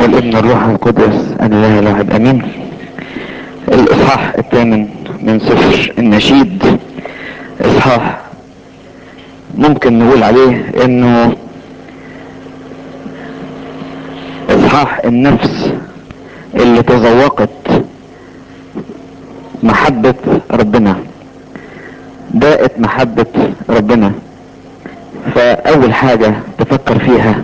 الاب والابن الروح القدس الاله الواحد امين الاصحاح الثامن من سفر النشيد اصحاح ممكن نقول عليه انه اصحاح النفس اللي تذوقت محبة ربنا داءت محبة ربنا فاول حاجة تفكر فيها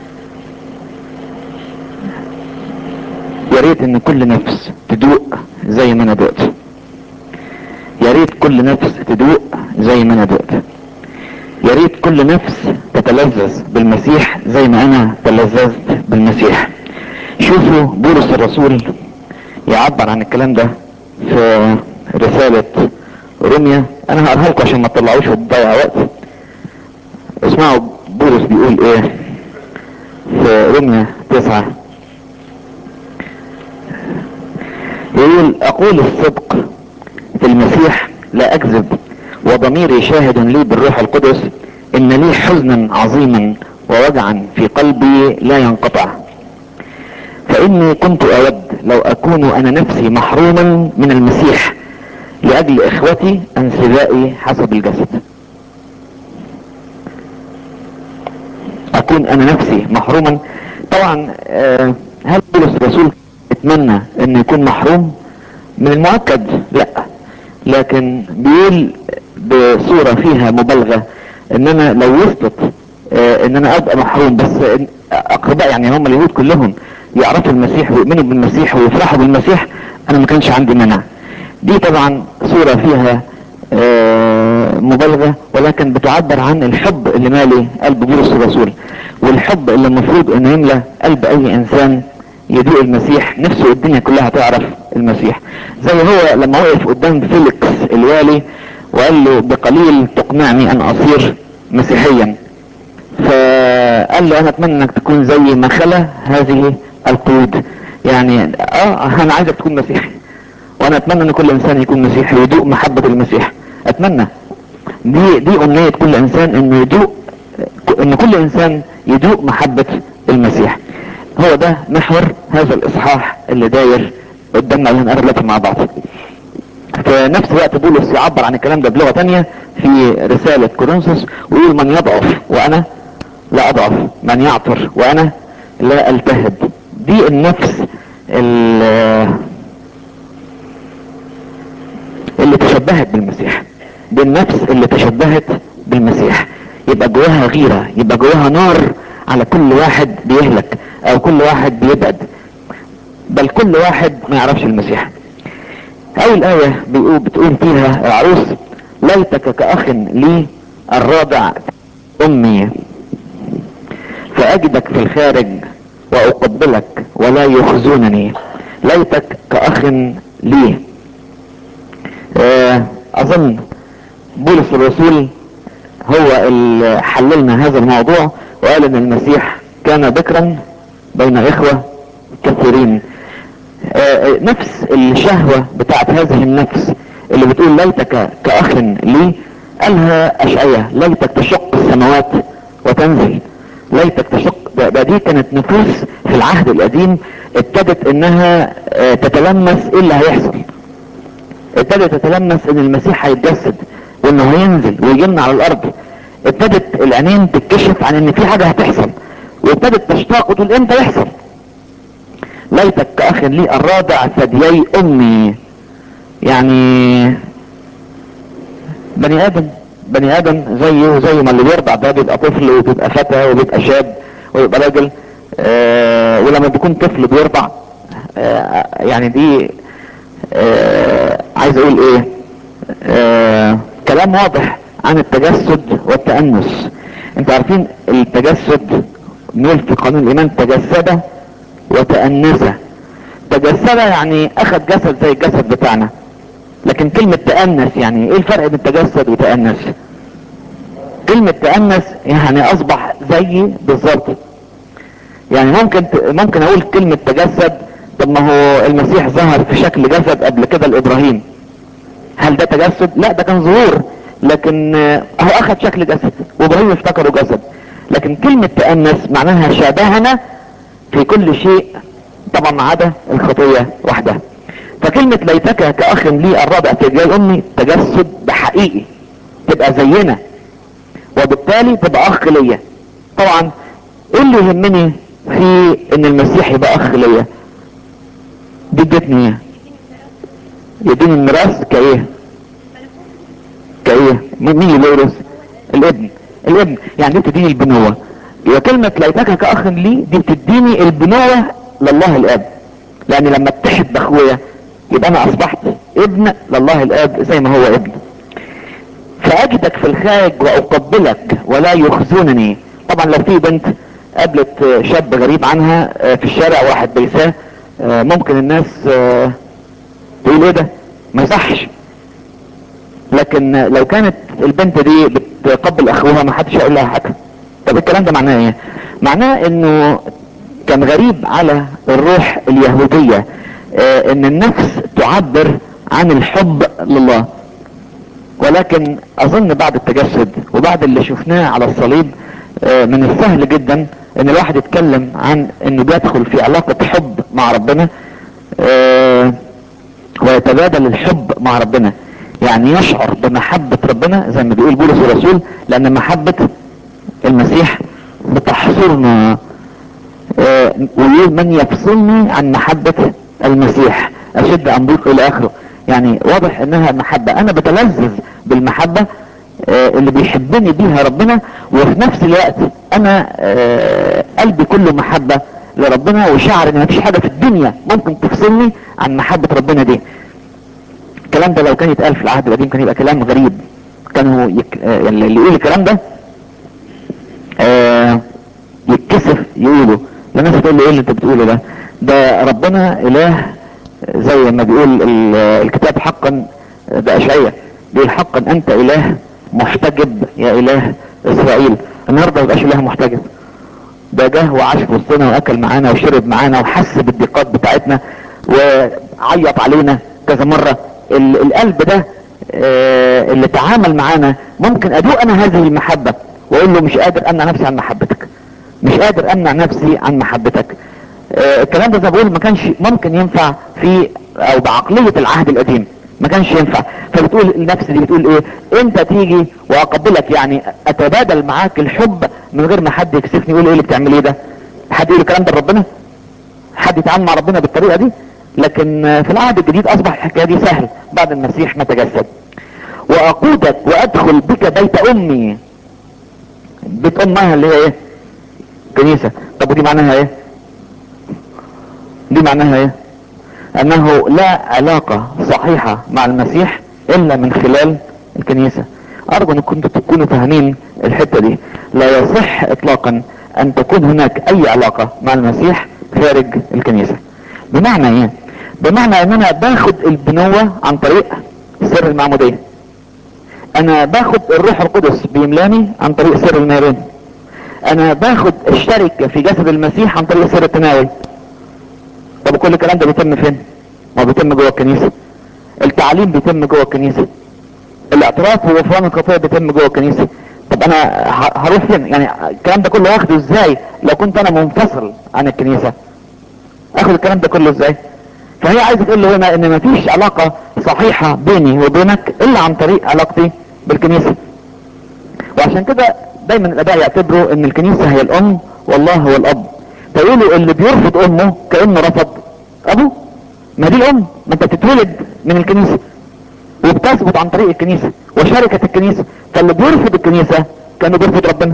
يا ريت ان كل نفس تدوق زي ما انا دقت يا ريت كل نفس تدوق زي ما انا دقت يا ريت كل نفس تتلذذ بالمسيح زي ما انا تلذذت بالمسيح شوفوا بولس الرسول يعبر عن الكلام ده في رسالة روميا انا هقراها لكم عشان ما تطلعوش وتضيع وقت اسمعوا بولس بيقول ايه في روميا تسعة يقول اقول الصدق في المسيح لا اكذب وضميري شاهد لي بالروح القدس ان لي حزنا عظيما ووجعا في قلبي لا ينقطع فاني كنت اود لو اكون انا نفسي محروما من المسيح لاجل اخوتي انسبائي حسب الجسد اكون انا نفسي محروما طبعا آه هل بولس الرسول اتمنى انه يكون محروم من المؤكد لا لكن بيقول بصورة فيها مبالغة ان انا لو وصلت آه ان انا ابقى محروم بس اقرباء يعني هم اليهود كلهم يعرفوا المسيح ويؤمنوا بالمسيح ويفرحوا بالمسيح انا ما كانش عندي منع دي طبعا صورة فيها آه مبالغة ولكن بتعبر عن الحب اللي مالي قلب بولس الرسول والحب اللي المفروض انه يملى قلب اي انسان يدوق المسيح نفسه الدنيا كلها تعرف المسيح زي هو لما وقف قدام فيليكس الوالي وقال له بقليل تقنعني ان اصير مسيحيا فقال له انا اتمنى انك تكون زي ما خلا هذه القيود يعني اه انا عايزك تكون مسيحي وانا اتمنى ان كل انسان يكون مسيحي ويدوق محبة المسيح اتمنى دي دي امنية كل انسان انه يدوق ان كل انسان يدوق محبة المسيح هو ده محور هذا الاصحاح اللي داير قدامنا اللي هنقرا دلوقتي مع بعض في نفس الوقت بولس يعبر عن الكلام ده بلغه تانية في رساله كورنثوس ويقول من يضعف وانا لا اضعف من يعطر وانا لا التهب دي النفس اللي تشبهت بالمسيح دي النفس اللي تشبهت بالمسيح يبقى جواها غيره يبقى جواها نار على كل واحد بيهلك او كل واحد بيبعد بل كل واحد ما يعرفش المسيح اول ايه بيقول بتقول فيها العروس ليتك كاخ لي الرابع امي فاجدك في الخارج واقبلك ولا يخزونني ليتك كاخ لي اظن بولس الرسول هو اللي حللنا هذا الموضوع وقال ان المسيح كان بكرا بين اخوة كثيرين آه نفس الشهوة بتاعت هذه النفس اللي بتقول ليتك كأخ لي قالها اشعية ليتك تشق السماوات وتنزل ليتك تشق ده, ده دي كانت نفوس في العهد القديم ابتدت انها آه تتلمس ايه اللي هيحصل ابتدت تتلمس ان المسيح هيتجسد وانه هينزل ويجينا على الارض ابتدت العينين تتكشف عن ان في حاجة هتحصل وابتدت تشتاق وتقول امتى يحصل ليتك كأخ لي الرابع ثديي امي يعني بني ادم بني ادم زيه زي ما اللي بيرضع ده بيبقى طفل وبيبقى فتى وبيبقى شاب ويبقى راجل آه ولما بيكون طفل بيرضع آه يعني دي آه عايز اقول ايه آه كلام واضح عن التجسد والتأنس انت عارفين التجسد نقول في قانون الايمان تجسد وتأنس تجسد يعني اخذ جسد زي الجسد بتاعنا لكن كلمة تأنس يعني ايه الفرق بين تجسد وتأنس كلمة تأنس يعني اصبح زيي بالظبط يعني ممكن ممكن اقول كلمة تجسد طب ما هو المسيح ظهر في شكل جسد قبل كده لابراهيم هل ده تجسد لا ده كان ظهور لكن هو اخذ شكل جسد وابراهيم افتكره جسد لكن كلمة تأنس معناها شابهنا في كل شيء طبعا ما عدا الخطية وحدها فكلمة ليتك كأخ لي الرابع في رجال أمي تجسد بحقيقي تبقى زينا وبالتالي تبقى أخ ليا طبعا ايه اللي يهمني في ان المسيح يبقى اخ ليا دي ادتني ايه يديني الميراث كايه كايه مين اللي يورث الابن الابن يعني دي بتديني البنوة يبقى كلمة ليتك كأخ لي دي بتديني البنوة لله الاب لان لما اتحد باخويا يبقى انا اصبحت ابن لله الاب زي ما هو ابن فاجدك في الخارج واقبلك ولا يخزونني طبعا لو في بنت قابلت شاب غريب عنها في الشارع واحد بيساه ممكن الناس تقول ايه ده ما يصحش لكن لو كانت البنت دي بتقبل اخوها ما حدش يقول لها حاجه طب الكلام ده معناه ايه معناه انه كان غريب على الروح اليهوديه ان النفس تعبر عن الحب لله ولكن اظن بعد التجسد وبعد اللي شفناه على الصليب من السهل جدا ان الواحد يتكلم عن انه بيدخل في علاقة حب مع ربنا ويتبادل الحب مع ربنا يعني يشعر بمحبة ربنا زي ما بيقول بولس الرسول لان محبة المسيح بتحصرنا ويقول من يفصلني عن محبة المسيح اشد انبوق الى اخره يعني واضح انها محبة انا بتلذذ بالمحبة اللي بيحبني بيها ربنا وفي نفس الوقت انا قلبي كله محبة لربنا وشعر ان مفيش حاجة في الدنيا ممكن تفصلني عن محبة ربنا دي الكلام ده لو كان يتقال في العهد القديم كان يبقى كلام غريب كانوا يك... اللي يقول الكلام ده يتكسف يقوله الناس تقول له ايه اللي انت بتقوله ده ده ربنا اله زي ما بيقول الكتاب حقا ده اشعية بيقول حقا انت اله محتجب يا اله اسرائيل النهارده ما بقاش اله محتجب ده جه وعاش في وسطنا واكل معانا وشرب معانا وحس بالضيقات بتاعتنا وعيط علينا كذا مرة القلب ده آه اللي تعامل معانا ممكن ادوق انا هذه المحبة واقول له مش قادر امنع نفسي عن محبتك مش قادر امنع نفسي عن محبتك آه الكلام ده زي بقول ما كانش ممكن ينفع في او بعقلية العهد القديم ما كانش ينفع فبتقول النفس دي بتقول ايه انت تيجي واقبلك يعني اتبادل معاك الحب من غير ما حد يكسفني يقول ايه اللي بتعمل ايه ده حد يقول الكلام ده لربنا حد يتعامل مع ربنا بالطريقة دي لكن في العهد الجديد اصبح الحكاية دي سهل بعد المسيح ما تجسد واقودك وادخل بك بيت امي بيت امها اللي هي ايه كنيسة طب ودي معناها ايه دي معناها ايه انه لا علاقة صحيحة مع المسيح الا من خلال الكنيسة ارجو ان كنتوا تكونوا فاهمين الحتة دي لا يصح اطلاقا ان تكون هناك اي علاقة مع المسيح خارج الكنيسة بمعنى ايه بمعنى ان انا باخد البنوة عن طريق سر المعمودية انا باخد الروح القدس بيملاني عن طريق سر الميرون انا باخد الشركة في جسد المسيح عن طريق سر التناول طب كل الكلام ده بيتم فين ما بيتم جوه الكنيسة التعليم بيتم جوه الكنيسة الاعتراف وغفران الخطايا بيتم جوه الكنيسة طب انا هروح فين يعني الكلام ده كله واخده ازاي لو كنت انا منفصل عن الكنيسة اخد الكلام ده كله ازاي فهي عايزة تقول له هنا ان مفيش علاقة صحيحة بيني وبينك الا عن طريق علاقتي بالكنيسة وعشان كده دايما الاباء يعتبروا ان الكنيسة هي الام والله هو الاب فيقولوا اللي بيرفض امه كانه رفض ابوه ما دي الام ما انت بتتولد من الكنيسة وبتثبت عن طريق الكنيسة وشركة الكنيسة فاللي بيرفض الكنيسة كانه بيرفض ربنا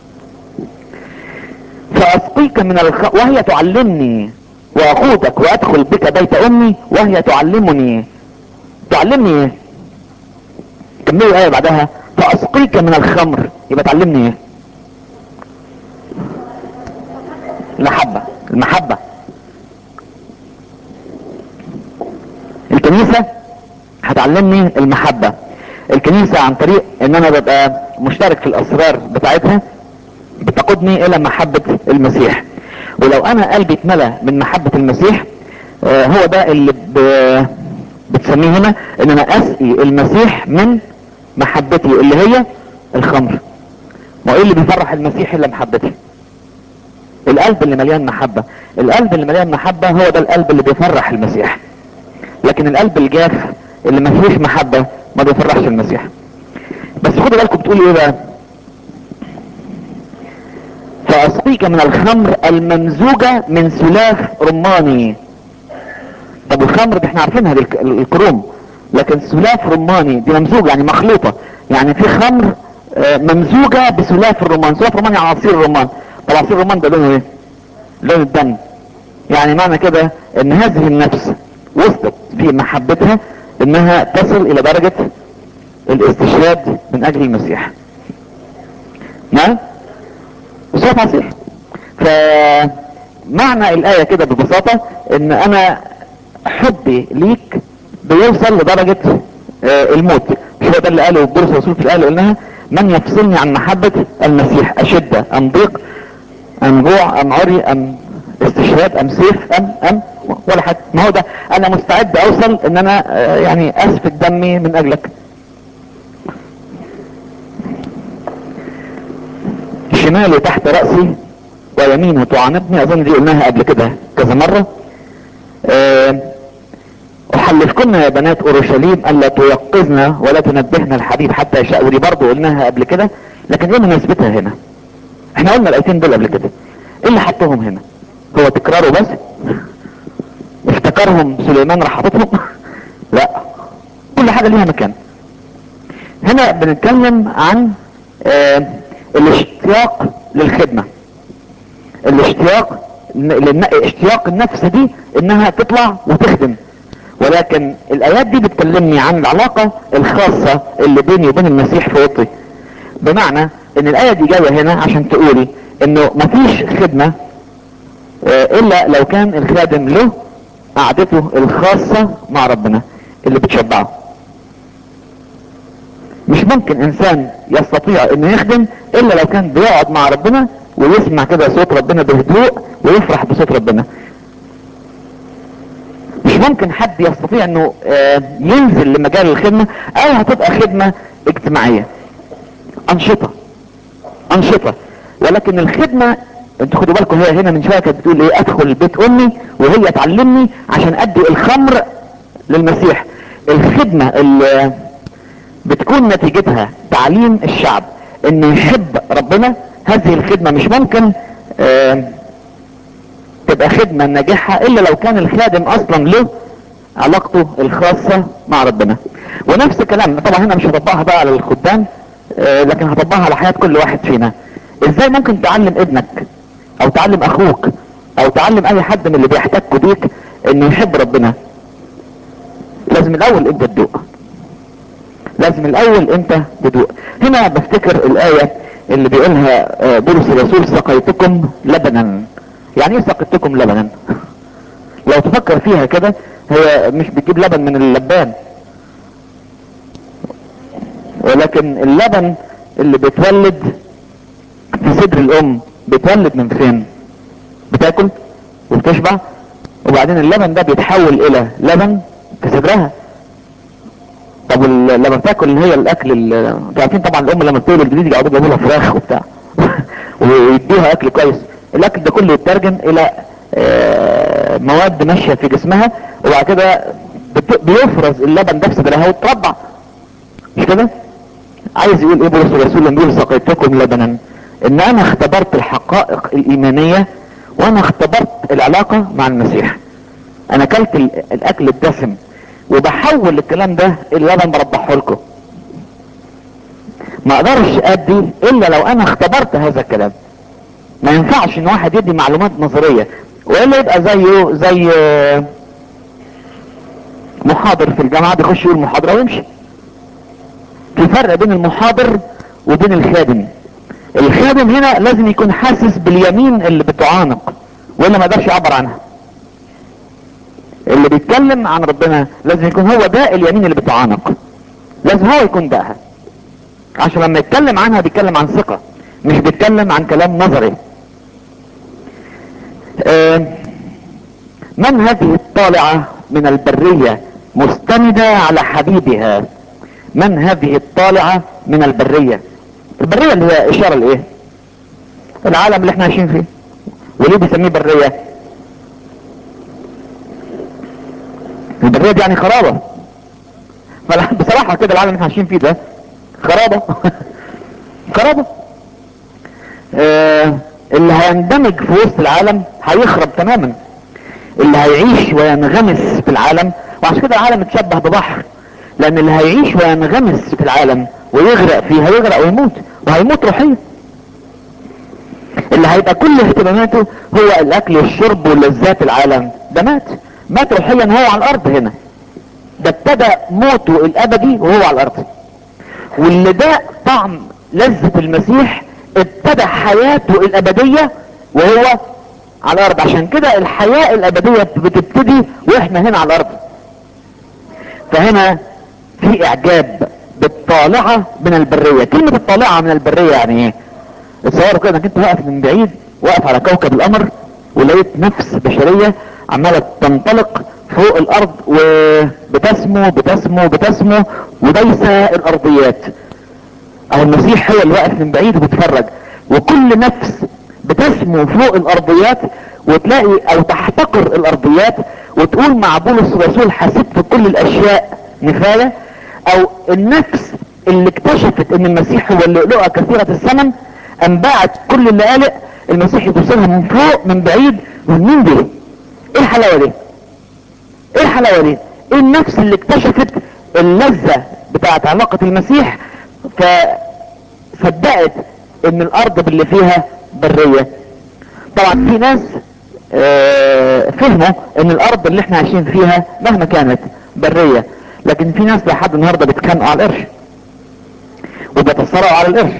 فاسقيك من الخ... وهي تعلمني واخوضك وادخل بك بيت امي وهي تعلمني تعلمني ايه كملوا الايه بعدها فاسقيك من الخمر يبقى تعلمني ايه المحبة المحبة الكنيسة هتعلمني المحبة الكنيسة عن طريق ان انا ببقى مشترك في الاسرار بتاعتها بتقودني الى محبة المسيح ولو انا قلبي اتملى من محبة المسيح آه هو ده اللي ب... بتسميه هنا ان انا اسقي المسيح من محبتي اللي هي الخمر ما ايه اللي بيفرح المسيح الا محبتي القلب اللي مليان محبة القلب اللي مليان محبة هو ده القلب اللي بيفرح المسيح لكن القلب الجاف اللي ما فيهوش محبة ما بيفرحش المسيح بس خدوا بالكم بتقول ايه بقى فأسقيك من الخمر الممزوجة من سلاف رماني طب الخمر دي احنا عارفينها دي الك- الكروم لكن سلاف رماني دي ممزوجة يعني مخلوطة يعني في خمر آه، ممزوجة بسلاف الرمان سلاف الرمان يعني عصير الرمان طب عصير الرمان ده لونه ايه لون الدم يعني معنى كده ان هذه النفس وصلت في محبتها انها تصل الى درجة الاستشهاد من اجل المسيح نعم شاف عصير فمعنى الآية كده ببساطة ان انا حبي ليك بيوصل لدرجة آه، الموت مش هو ده اللي قاله بولس الرسول في الآية اللي قلناها من يفصلني عن محبة المسيح أشدة أم ضيق أم جوع أم عري أم استشهاد أم سيف أم أم ولا حاجة ما هو ده أنا مستعد أوصل إن أنا آه، يعني أسفك دمي من أجلك شمالي تحت رأسي ويمينه تعاندني اظن دي قلناها قبل كده كذا مرة آه، احلفكن يا بنات اورشليم الا تيقظنا ولا تنبهنا الحبيب حتى يشاء ودي برضه قلناها قبل كده لكن ايه مناسبتها هنا احنا قلنا الايتين دول قبل كده ايه اللي حطهم هنا هو تكراره بس افتكرهم سليمان راح حاططهم لا كل حاجة ليها مكان هنا بنتكلم عن آه الاشتياق للخدمة الاشتياق لان اشتياق النفس دي انها تطلع وتخدم ولكن الايات دي بتكلمني عن العلاقة الخاصة اللي بيني وبين المسيح في اوضتي بمعنى ان الاية دي جاية هنا عشان تقولي انه مفيش خدمة آه، الا لو كان الخادم له قعدته الخاصة مع ربنا اللي بتشبعه مش ممكن انسان يستطيع انه يخدم الا لو كان بيقعد مع ربنا ويسمع كده صوت ربنا بهدوء ويفرح بصوت ربنا مش ممكن حد يستطيع انه آه، ينزل لمجال الخدمة او هتبقى خدمة اجتماعية انشطة انشطة ولكن الخدمة انتوا خدوا بالكم هي هنا من شوية كانت بتقول ايه ادخل بيت امي وهي تعلمني عشان ادي الخمر للمسيح الخدمة اللي بتكون نتيجتها تعليم الشعب انه يحب ربنا هذه الخدمة مش ممكن آه، تبقى خدمة ناجحة الا لو كان الخادم اصلا له علاقته الخاصة مع ربنا ونفس الكلام طبعا هنا مش هطبقها بقى على الخدام آه، لكن هطبقها على حياة كل واحد فينا ازاي ممكن تعلم ابنك او تعلم اخوك او تعلم اي حد من اللي بيحتكوا بيك انه يحب ربنا لازم الاول انت تدوق لازم الاول انت تدوق هنا بفتكر الاية اللي بيقولها آه، بولس الرسول سقيتكم لبنا يعني ايه سقيتكم لبنا لو تفكر فيها كده هي مش بتجيب لبن من اللبان ولكن اللبن اللي بيتولد في صدر الام بيتولد من فين بتاكل وبتشبع وبعدين اللبن ده بيتحول الى لبن في صدرها طب ال- لما بتاكل اللي هي الاكل ال- انتوا عارفين طبعا الام لما بتولد جديد يقعدوا يجيبوا لها فراخ وبتاع ويديها اكل كويس الاكل ده كله يترجم الى آه، مواد ماشيه في جسمها وبعد كده بت- بيفرز اللبن ده في صدرها وتربع مش كده عايز يقول ايه بولس الرسول لما بيقول سقيتكم لبنا ان انا اختبرت الحقائق الايمانيه وانا اختبرت العلاقه مع المسيح انا اكلت ال- الاكل الدسم وبحول الكلام ده اللي انا بربحه لكم ما اقدرش ادي الا لو انا اختبرت هذا الكلام ما ينفعش ان واحد يدي معلومات نظرية والا يبقى زيه زي آه، محاضر في الجامعة بيخش يقول محاضرة ويمشي في فرق بين المحاضر وبين الخادم الخادم هنا لازم يكون حاسس باليمين اللي بتعانق والا ما يقدرش يعبر عنها اللي بيتكلم عن ربنا لازم يكون هو ده اليمين اللي بتعانق لازم هو يكون داها عشان لما يتكلم عنها بيتكلم عن ثقة مش بيتكلم عن كلام نظري آه، من هذه الطالعة من البرية مستندة على حبيبها من هذه الطالعة من البرية البرية اللي هي اشارة لايه العالم اللي احنا عايشين فيه وليه بيسميه برية البرية دي يعني خرابة فلا- بصراحة كده العالم اللي احنا عايشين فيه ده خرابة خرابة آه اللي هيندمج في وسط العالم هيخرب تماما اللي هيعيش وينغمس في العالم وعشان كده العالم اتشبه ببحر لان اللي هيعيش وينغمس في العالم ويغرق فيه هيغرق ويموت وهيموت روحيا اللي هيبقى كل اهتماماته هو الاكل والشرب ولذات العالم ده مات مات روحيا وهو على الارض هنا ده ابتدى موته الابدي وهو على الارض واللي ده طعم لذة المسيح ابتدى حياته الابدية وهو على الارض عشان كده الحياة الابدية بتبتدي واحنا هنا على الارض فهنا في اعجاب بالطالعة من البرية كلمة الطالعة من البرية يعني ايه اتصوروا كده انك انت واقف من بعيد واقف على كوكب القمر ولقيت نفس بشرية عمالة تنطلق فوق الارض وبتسمو بتسمو بتسمو ودايسة الارضيات او المسيح هو اللي واقف من بعيد وبيتفرج وكل نفس بتسمو فوق الارضيات وتلاقي او تحتقر الارضيات وتقول مع بولس الرسول حسبت كل الاشياء نفاية او النفس اللي اكتشفت ان المسيح هو اللؤلؤة كثيرة الثمن انباعت كل اللي قالق المسيح يبصلها من فوق من بعيد ومين دي ايه الحلاوة دي ايه الحلاوة دي ايه النفس اللي اكتشفت اللذة بتاعت علاقة المسيح فصدقت ان الارض باللي فيها برية طبعا في ناس آه، فهموا ان الارض اللي احنا عايشين فيها مهما كانت برية لكن في ناس لحد النهاردة بيتخانقوا على القرش وبيتصارعوا على القرش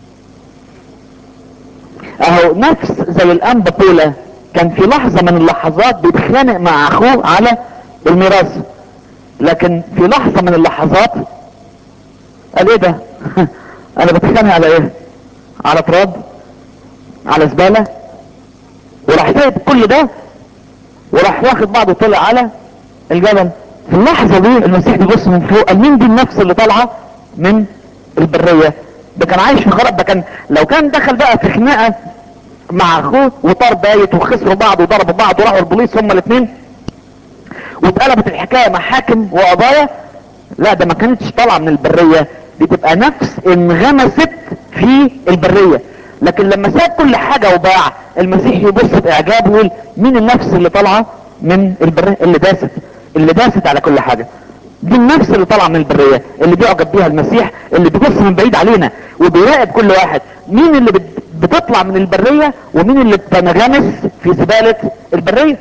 اهو نفس زي الانبا بولا كان في لحظة من اللحظات بيتخانق مع اخوه على الميراث لكن في لحظة من اللحظات قال ايه ده انا بتخانق على ايه على تراب على زبالة وراح سايب كل ده وراح واخد بعضه طلع على الجبل في اللحظة دي المسيح بيبص من فوق قال مين دي النفس اللي طالعة من البرية ده كان عايش في خراب ده كان لو كان دخل بقى في خناقة مع اخوه وطار بايت وخسروا بعض وضربوا بعض وراحوا البوليس هما الاثنين واتقلبت الحكاية محاكم وقضايا لا ده ما كانتش طالعة من البرية دي تبقى نفس انغمست في البرية لكن لما ساب كل حاجة وباع المسيح يبص باعجاب ويقول مين النفس اللي طالعة من البرية اللي داست اللي داست على كل حاجة دي النفس اللي طالعة من البرية اللي بيعجب بيها المسيح اللي بيبص من بعيد علينا وبيراقب كل واحد مين اللي بت- بتطلع من البرية ومين اللي بتنغمس في زبالة البرية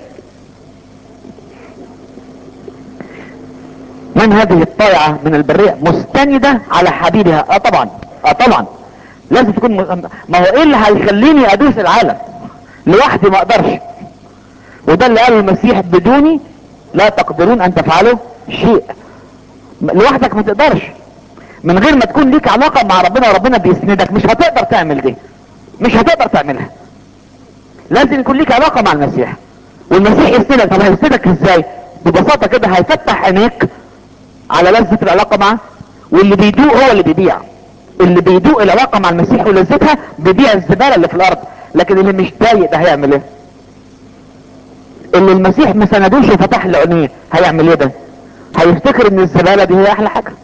من هذه الطائعة من البرية مستندة على حبيبها اه طبعا اه طبعا لازم تكون م- ما هو ايه اللي هيخليني ادوس العالم لوحدي ما اقدرش وده اللي قاله المسيح بدوني لا تقدرون ان تفعلوا شيء م- لوحدك ما تقدرش من غير ما تكون ليك علاقة مع ربنا وربنا بيسندك مش هتقدر تعمل دي مش هتقدر تعملها لازم يكون ليك علاقة مع المسيح والمسيح يسندك طب هيسندك ازاي ببساطة كده هيفتح عينيك على لذة العلاقة معه واللي بيدوق هو اللي بيبيع اللي بيدوق العلاقة مع المسيح ولذتها بيبيع الزبالة اللي في الارض لكن اللي مش ضايق ده هيعمل ايه اللي المسيح ما سندوش وفتح له عينيه هيعمل ايه ده هيفتكر ان الزبالة دي هي احلى حاجة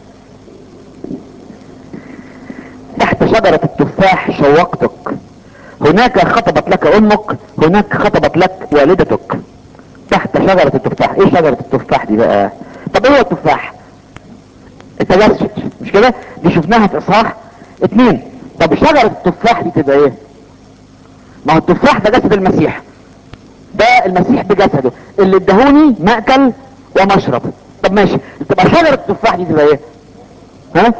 تحت شجرة التفاح شوقتك هناك خطبت لك امك هناك خطبت لك والدتك تحت شجرة التفاح ايه شجرة التفاح دي بقى طب ايه هو التفاح التجسد مش كده دي شفناها في اصحاح اتنين طب شجرة التفاح دي تبقى ايه ما هو التفاح ده جسد المسيح ده المسيح بجسده اللي ادهوني مأكل ومشرب طب ماشي تبقى شجرة التفاح دي تبقى ايه ها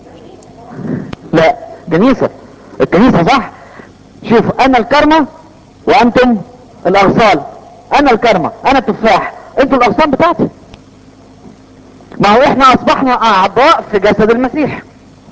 لا كنيسة الكنيسة صح شوف انا الكرمة وانتم الاغصان انا الكرمة انا التفاح انتوا الاغصان بتاعتي ما هو احنا اصبحنا اعضاء في جسد المسيح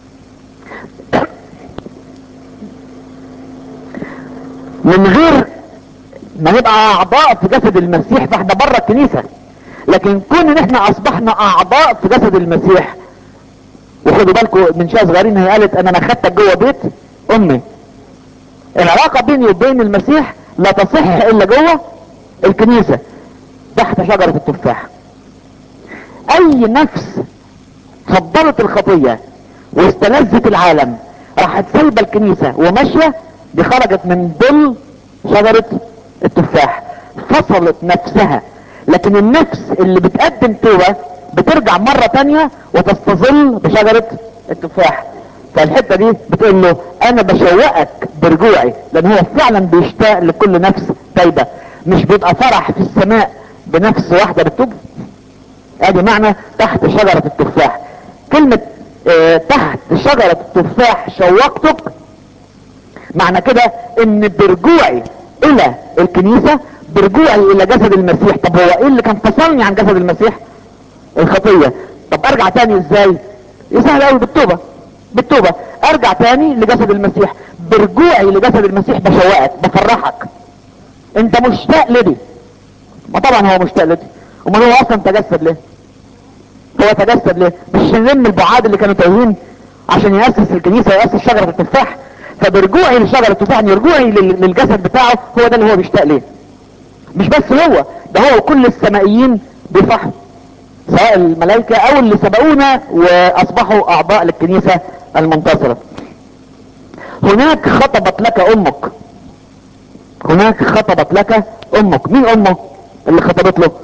من غير ما نبقى اعضاء في جسد المسيح فاحنا بره الكنيسة لكن كون ان احنا اصبحنا اعضاء في جسد المسيح وخدوا بالكم من شويه صغيرين هي قالت ان انا خدتك جوه بيت امي العلاقة بيني وبين المسيح لا تصح الا جوه الكنيسة تحت شجرة التفاح اي نفس فضلت الخطية واستلذت العالم راحت سايبة الكنيسة وماشية دي خرجت من ظل شجرة التفاح فصلت نفسها لكن النفس اللي بتقدم توبة بترجع مرة تانية وتستظل بشجرة التفاح فالحتة دي بتقول له انا بشوقك برجوعي لان هو فعلا بيشتاق لكل نفس تايبة مش بيبقى فرح في السماء بنفس واحدة بتتوب ادي معنى تحت شجرة التفاح كلمة اه تحت شجرة التفاح شوقتك معنى كده ان برجوعي الى الكنيسة برجوعي الى جسد المسيح طب هو ايه اللي كان فصلني عن جسد المسيح الخطية طب ارجع تاني ازاي يسهل قوي بالتوبة بالتوبة ارجع تاني لجسد المسيح برجوعي لجسد المسيح بشوقك بفرحك انت مشتاق لدي ما طبعا هو مشتاق لدي امال هو اصلا تجسد ليه هو تجسد ليه مش نلم البعاد اللي كانوا تايهين عشان يأسس الكنيسة يأسس شجرة التفاح فبرجوعي لشجرة التفاح يعني رجوعي للجسد بتاعه هو ده اللي هو بيشتاق ليه مش بس هو ده هو وكل السمائيين بيفرحوا سواء الملائكة او اللي سبقونا واصبحوا اعضاء للكنيسة المنتصرة هناك خطبت لك امك هناك خطبت لك امك مين امه اللي خطبت له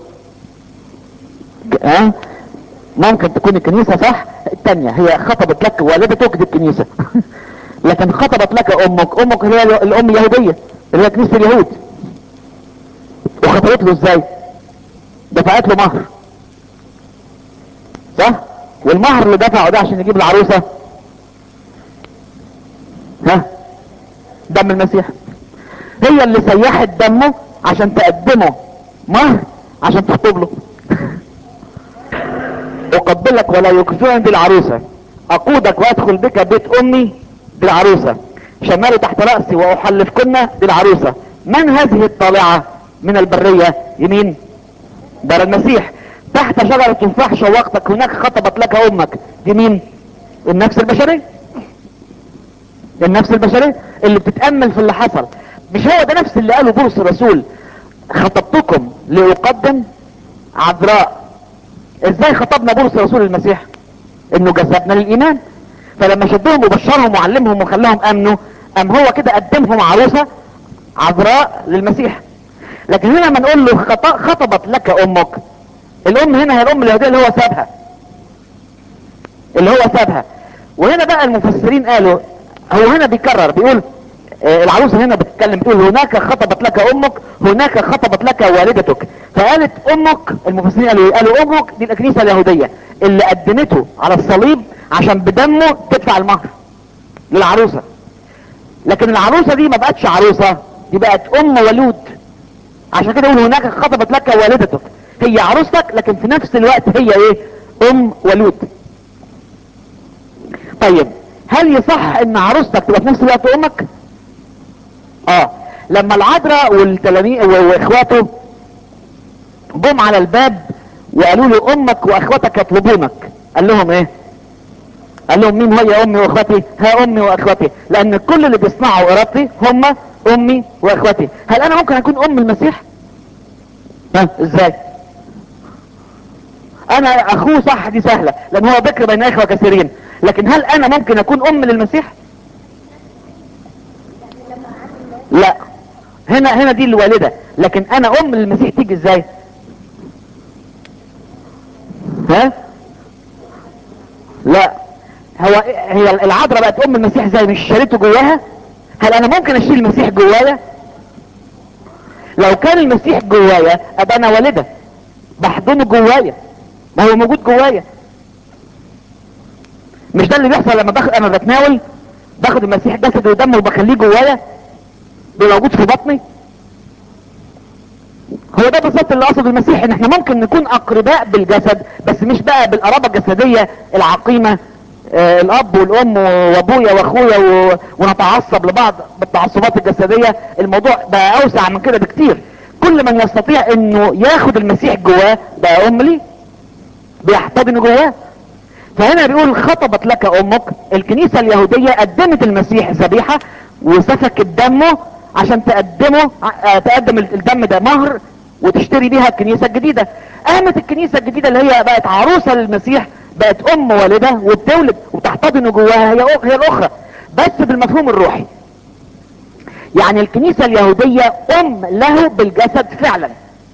ها ممكن تكون الكنيسة صح التانية هي خطبت لك والدتك دي الكنيسة لكن خطبت لك امك امك هي الام اليهودية اللي هي كنيسة اليهود وخطبت له ازاي دفعت له مهر صح والمهر اللي دفعه ده عشان يجيب العروسة ها دم المسيح هي اللي سيحت دمه عشان تقدمه مهر عشان تخطب له اقبلك ولا يكفيني دي العروسة اقودك وادخل بك بيت امي دي العروسة شمالي تحت رأسي واحلفكن دي العروسة من هذه الطالعة من البرية يمين دار المسيح تحت شجرة تفاح شوقتك هناك خطبت لك امك دي مين النفس البشرية النفس البشرية اللي بتتأمل في اللي حصل مش هو ده نفس اللي قاله بولس الرسول خطبتكم لأقدم عذراء ازاي خطبنا بولس الرسول المسيح انه جذبنا للايمان فلما شدهم وبشرهم وعلمهم وخلاهم امنوا ام هو كده قدمهم عروسة عذراء للمسيح لكن هنا ما نقول له خطبت لك امك الام هنا هي الام اليهودية اللي هو سابها اللي هو سابها وهنا بقى المفسرين قالوا هو هنا بيكرر بيقول آه العروسة هنا بتتكلم بتقول هناك خطبت لك امك هناك خطبت لك والدتك فقالت امك المفسرين قالوا قالوا امك دي الكنيسة اليهودية اللي قدمته على الصليب عشان بدمه تدفع المهر للعروسة لكن العروسة دي ما بقتش عروسة دي بقت ام ولود عشان كده يقول هناك خطبت لك والدتك هي عروستك لكن في نفس الوقت هي ايه ام ولود طيب هل يصح ان عروستك تبقى في نفس الوقت امك اه لما العذراء والتلاميذ واخواته جم على الباب وقالوا له امك واخواتك يطلبونك قال لهم ايه قال لهم مين هي امي واخواتي ها امي واخواتي لان كل اللي بيصنعوا ارادتي هم امي واخواتي هل انا ممكن اكون ام المسيح ها ازاي انا اخوه صح دي سهلة لان هو بكر بين اخوة كثيرين لكن هل انا ممكن اكون ام للمسيح لا هنا هنا دي الوالدة لكن انا ام للمسيح تيجي ازاي ها لا هو هي العذراء بقت ام المسيح ازاي مش شالته جواها هل انا ممكن اشيل المسيح جوايا لو كان المسيح جوايا ابقى انا والدة بحضنه جوايا ما هو موجود جوايا مش ده اللي بيحصل لما باخد انا بتناول باخد المسيح جسد ودمه وبخليه جوايا بيبقى موجود في بطني هو ده بالظبط اللي قصد المسيح ان احنا ممكن نكون اقرباء بالجسد بس مش بقى بالقرابه الجسديه العقيمه آه الاب والام وابويا واخويا و... ونتعصب لبعض بالتعصبات الجسديه الموضوع بقى اوسع من كده بكتير كل من يستطيع انه ياخد المسيح جواه بقى ام لي بيحتضن جواه فهنا بيقول خطبت لك امك الكنيسة اليهودية قدمت المسيح ذبيحة وسفكت دمه عشان تقدمه ع- تقدم الدم ده مهر وتشتري بيها الكنيسة الجديدة قامت الكنيسة الجديدة اللي هي بقت عروسة للمسيح بقت ام والدة وبتولد وتحتضن جواها هي أخ- هي الاخرى بس بالمفهوم الروحي يعني الكنيسة اليهودية ام له بالجسد فعلا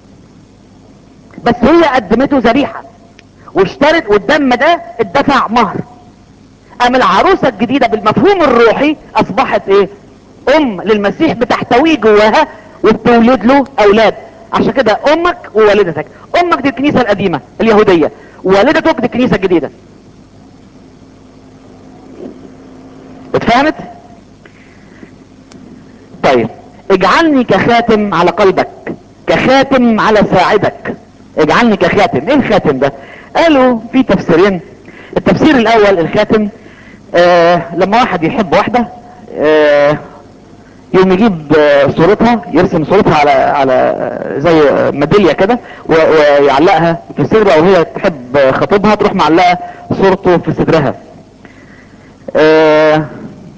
بس هي قدمته ذبيحة واشترت والدم ده اتدفع مهر ام العروسة الجديدة بالمفهوم الروحي اصبحت ايه ام للمسيح بتحتويه جواها وبتولد له اولاد عشان كده امك ووالدتك امك دي الكنيسة القديمة اليهودية والدتك دي الكنيسة الجديدة اتفهمت طيب اجعلني كخاتم على قلبك كخاتم على ساعدك اجعلني كخاتم ايه الخاتم ده قالوا في تفسيرين التفسير الاول الخاتم آه لما واحد يحب واحدة آه يقوم يجيب آه، صورتها يرسم صورتها على على آه، زي آه، ميداليه كده و- ويعلقها في صدره او هي تحب آه، خطيبها تروح معلقه صورته في صدرها آه،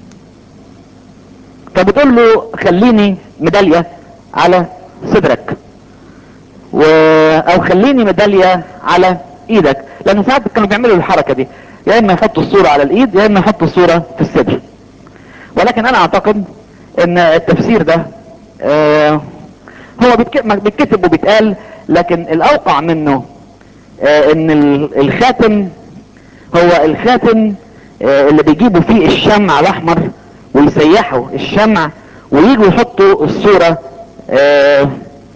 فبتقول له خليني ميداليه على صدرك و... او خليني ميداليه على ايدك لان ساعات كانوا بيعملوا الحركه دي يا اما يحطوا الصوره على الايد يا اما يحطوا الصوره في الصدر ولكن انا اعتقد ان التفسير ده آه هو بيتك- ما بيتكتب وبيتقال لكن الاوقع منه آه ان ال- الخاتم هو الخاتم آه اللي بيجيبوا فيه الشمع الاحمر ويسيحوا الشمع ويجوا يحطوا الصورة آه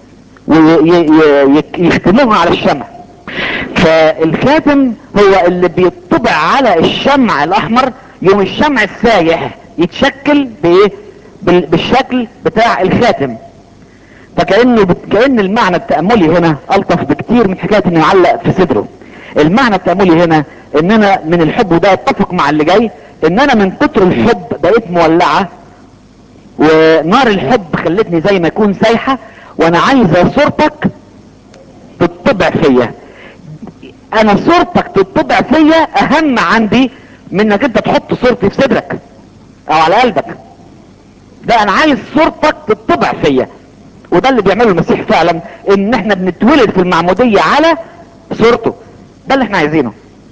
ويختموها على الشمع فالخاتم هو اللي بيطبع على الشمع الاحمر يوم الشمع السايح يتشكل بايه بال- بالشكل بتاع الخاتم فكأنه بت... كأن المعنى التأملي هنا ألطف بكتير من حكاية انه يعلق في صدره المعنى التأملي هنا ان انا من الحب وده اتفق مع اللي جاي ان انا من كتر الحب بقيت مولعة ونار الحب خلتني زي ما يكون سايحة وانا عايزة صورتك تطبع فيا انا صورتك تطبع فيا اهم عندي من انك انت تحط صورتي في صدرك او على قلبك ده انا عايز صورتك تطبع فيا وده اللي بيعمله المسيح فعلا ان احنا بنتولد في المعمودية على صورته ده اللي احنا عايزينه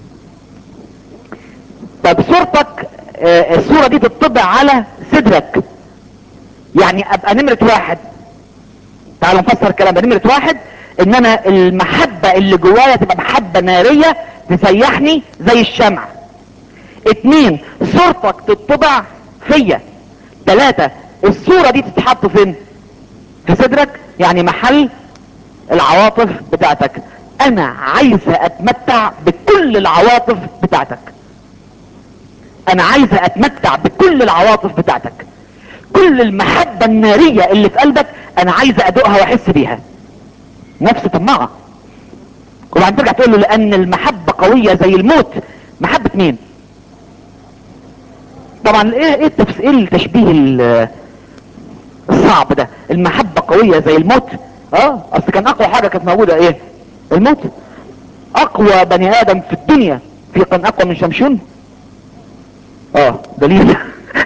طب صورتك آه، الصورة دي تطبع على صدرك يعني ابقى نمرة واحد تعالوا نفسر الكلام ده نمرة واحد ان انا المحبة اللي جوايا تبقى محبة نارية تسيحني زي الشمع اتنين صورتك تطبع فيا تلاتة الصورة دي تتحط فين في صدرك يعني محل العواطف بتاعتك انا عايزة اتمتع بكل العواطف بتاعتك انا عايزة اتمتع بكل العواطف بتاعتك كل المحبة النارية اللي في قلبك انا عايزة ادوقها واحس بيها نفس طماعة وبعدين ترجع تقول له لان المحبة قوية زي الموت محبة مين طبعا ايه ايه التفس... ايه التشبيه ال- الصعب ده المحبة قوية زي الموت اه اصل كان اقوى حاجة كانت موجودة ايه الموت اقوى بني ادم في الدنيا في كان اقوى من شمشون اه دليل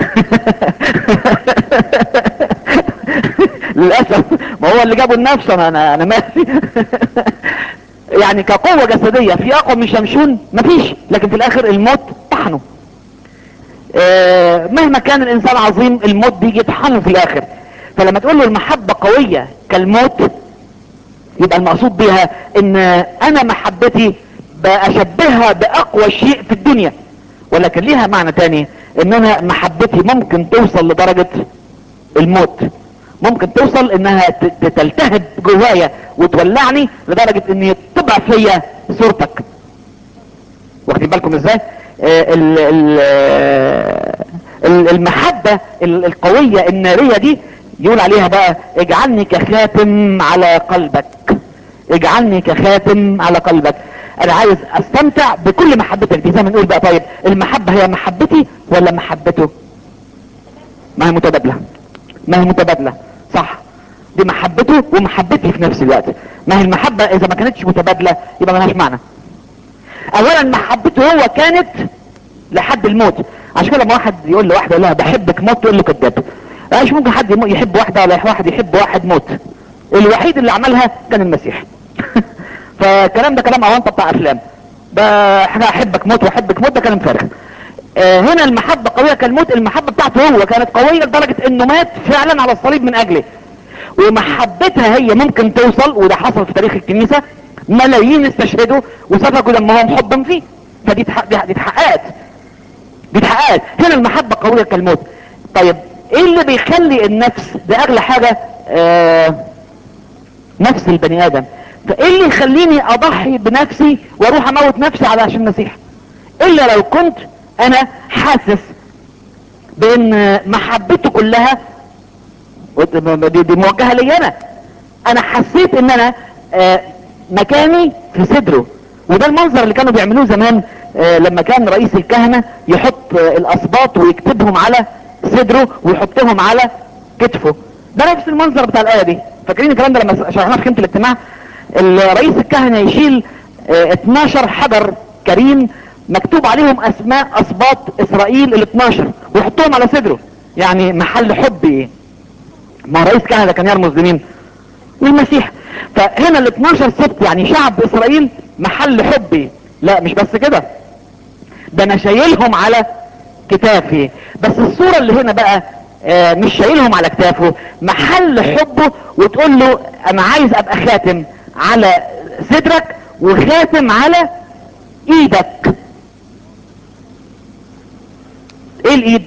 للاسف ما هو اللي جابه النفس انا انا انا مالي يعني كقوة جسدية في اقوى من شمشون مفيش لكن في الاخر الموت طحنه آه، مهما كان الانسان عظيم الموت بيجي يطحنه في الاخر فلما تقول له المحبة قوية كالموت يبقى المقصود بيها ان انا محبتي باشبهها باقوى شيء في الدنيا ولكن ليها معنى تاني ان انا محبتي ممكن توصل لدرجة الموت ممكن توصل انها ت- ت- تلتهب جوايا وتولعني لدرجة ان يطبع فيا صورتك واخدين بالكم ازاي آه، ال- ال- آه، ال- المحبة ال- القوية النارية دي يقول عليها بقى اجعلني كخاتم على قلبك اجعلني كخاتم على قلبك انا عايز استمتع بكل محبتك دي زي ما نقول بقى طيب المحبة هي محبتي ولا محبته ما هي متبادلة ما هي متبادلة صح دي محبته ومحبتي في نفس الوقت ما هي المحبة اذا ما كانتش متبادلة يبقى ملهاش معنى اولا محبته هو كانت لحد الموت عشان كده لما واحد يقول لواحده يقول لها بحبك موت تقول له كذاب مش ممكن حد يمو- يحب واحدة ولا واحد يحب واحد موت الوحيد اللي عملها كان المسيح فالكلام ده كلام اوانطه بتاع افلام ده احنا احبك موت واحبك موت ده كلام فارغ آه هنا المحبة قوية كالموت المحبة بتاعته هو كانت قوية لدرجة انه مات فعلا على الصليب من اجله ومحبتها هي ممكن توصل وده حصل في تاريخ الكنيسة ملايين استشهدوا وسفكوا دمهم حبا فيه فدي تح- دي دي اتحققت دي اتحققت هنا المحبة قوية كالموت طيب ايه اللي بيخلي النفس ده اغلى حاجة آه نفس البني ادم فايه اللي يخليني اضحي بنفسي واروح اموت نفسي علشان المسيح الا لو كنت انا حاسس بان محبته كلها ود- دي, دي موجهة لي انا انا حسيت ان انا آه، مكاني في صدره وده المنظر اللي كانوا بيعملوه زمان آه، لما كان رئيس الكهنة يحط آه، الاسباط ويكتبهم على صدره ويحطهم على كتفه ده نفس المنظر بتاع الايه دي فاكرين الكلام ده لما شرحناه في خيمه الاجتماع رئيس الكهنة يشيل آه، 12 حجر كريم مكتوب عليهم اسماء اسباط اسرائيل ال 12 ويحطهم على صدره يعني محل حب ايه ما رئيس كهنة كان يرمز لمين للمسيح فهنا ال 12 سبت يعني شعب اسرائيل محل حبي لا مش بس كده ده انا شايلهم على كتافي بس الصورة اللي هنا بقى آه، مش شايلهم على كتافه محل حبه وتقول له انا عايز ابقى خاتم على صدرك وخاتم على ايدك ايه الايد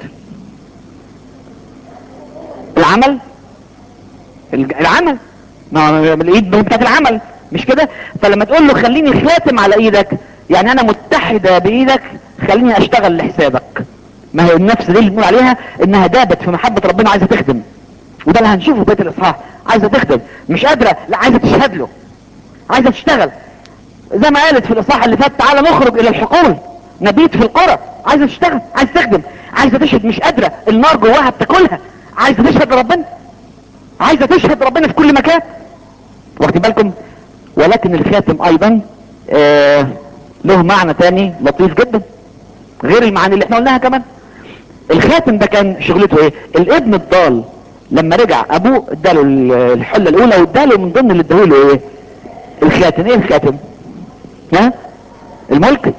العمل الج- العمل ما هو الايد بتاعت العمل مش كده فلما تقول له خليني خاتم على ايدك يعني انا متحدة بايدك خليني اشتغل لحسابك ما هي النفس دي اللي بنقول عليها انها دابت في محبة ربنا عايزة تخدم وده اللي هنشوفه في بيت الاصحاح عايزة تخدم مش قادرة لا عايزة تشهد له عايزة تشتغل زي ما قالت في الاصحاح اللي فات تعالى نخرج الى الحقول نبيت في القرى عايزة تشتغل عايزة تخدم عايزة تشهد مش قادرة النار جواها بتاكلها عايزة تشهد لربنا عايزة تشهد ربنا في كل مكان واخدين بالكم ولكن الخاتم ايضا آه له معنى تاني لطيف جدا غير المعاني اللي احنا قلناها كمان الخاتم ده كان شغلته ايه الابن الضال لما رجع ابوه اداله ال- الحله الاولى واداله من ضمن اللي اداله ايه الخاتم ايه الخاتم ها الملك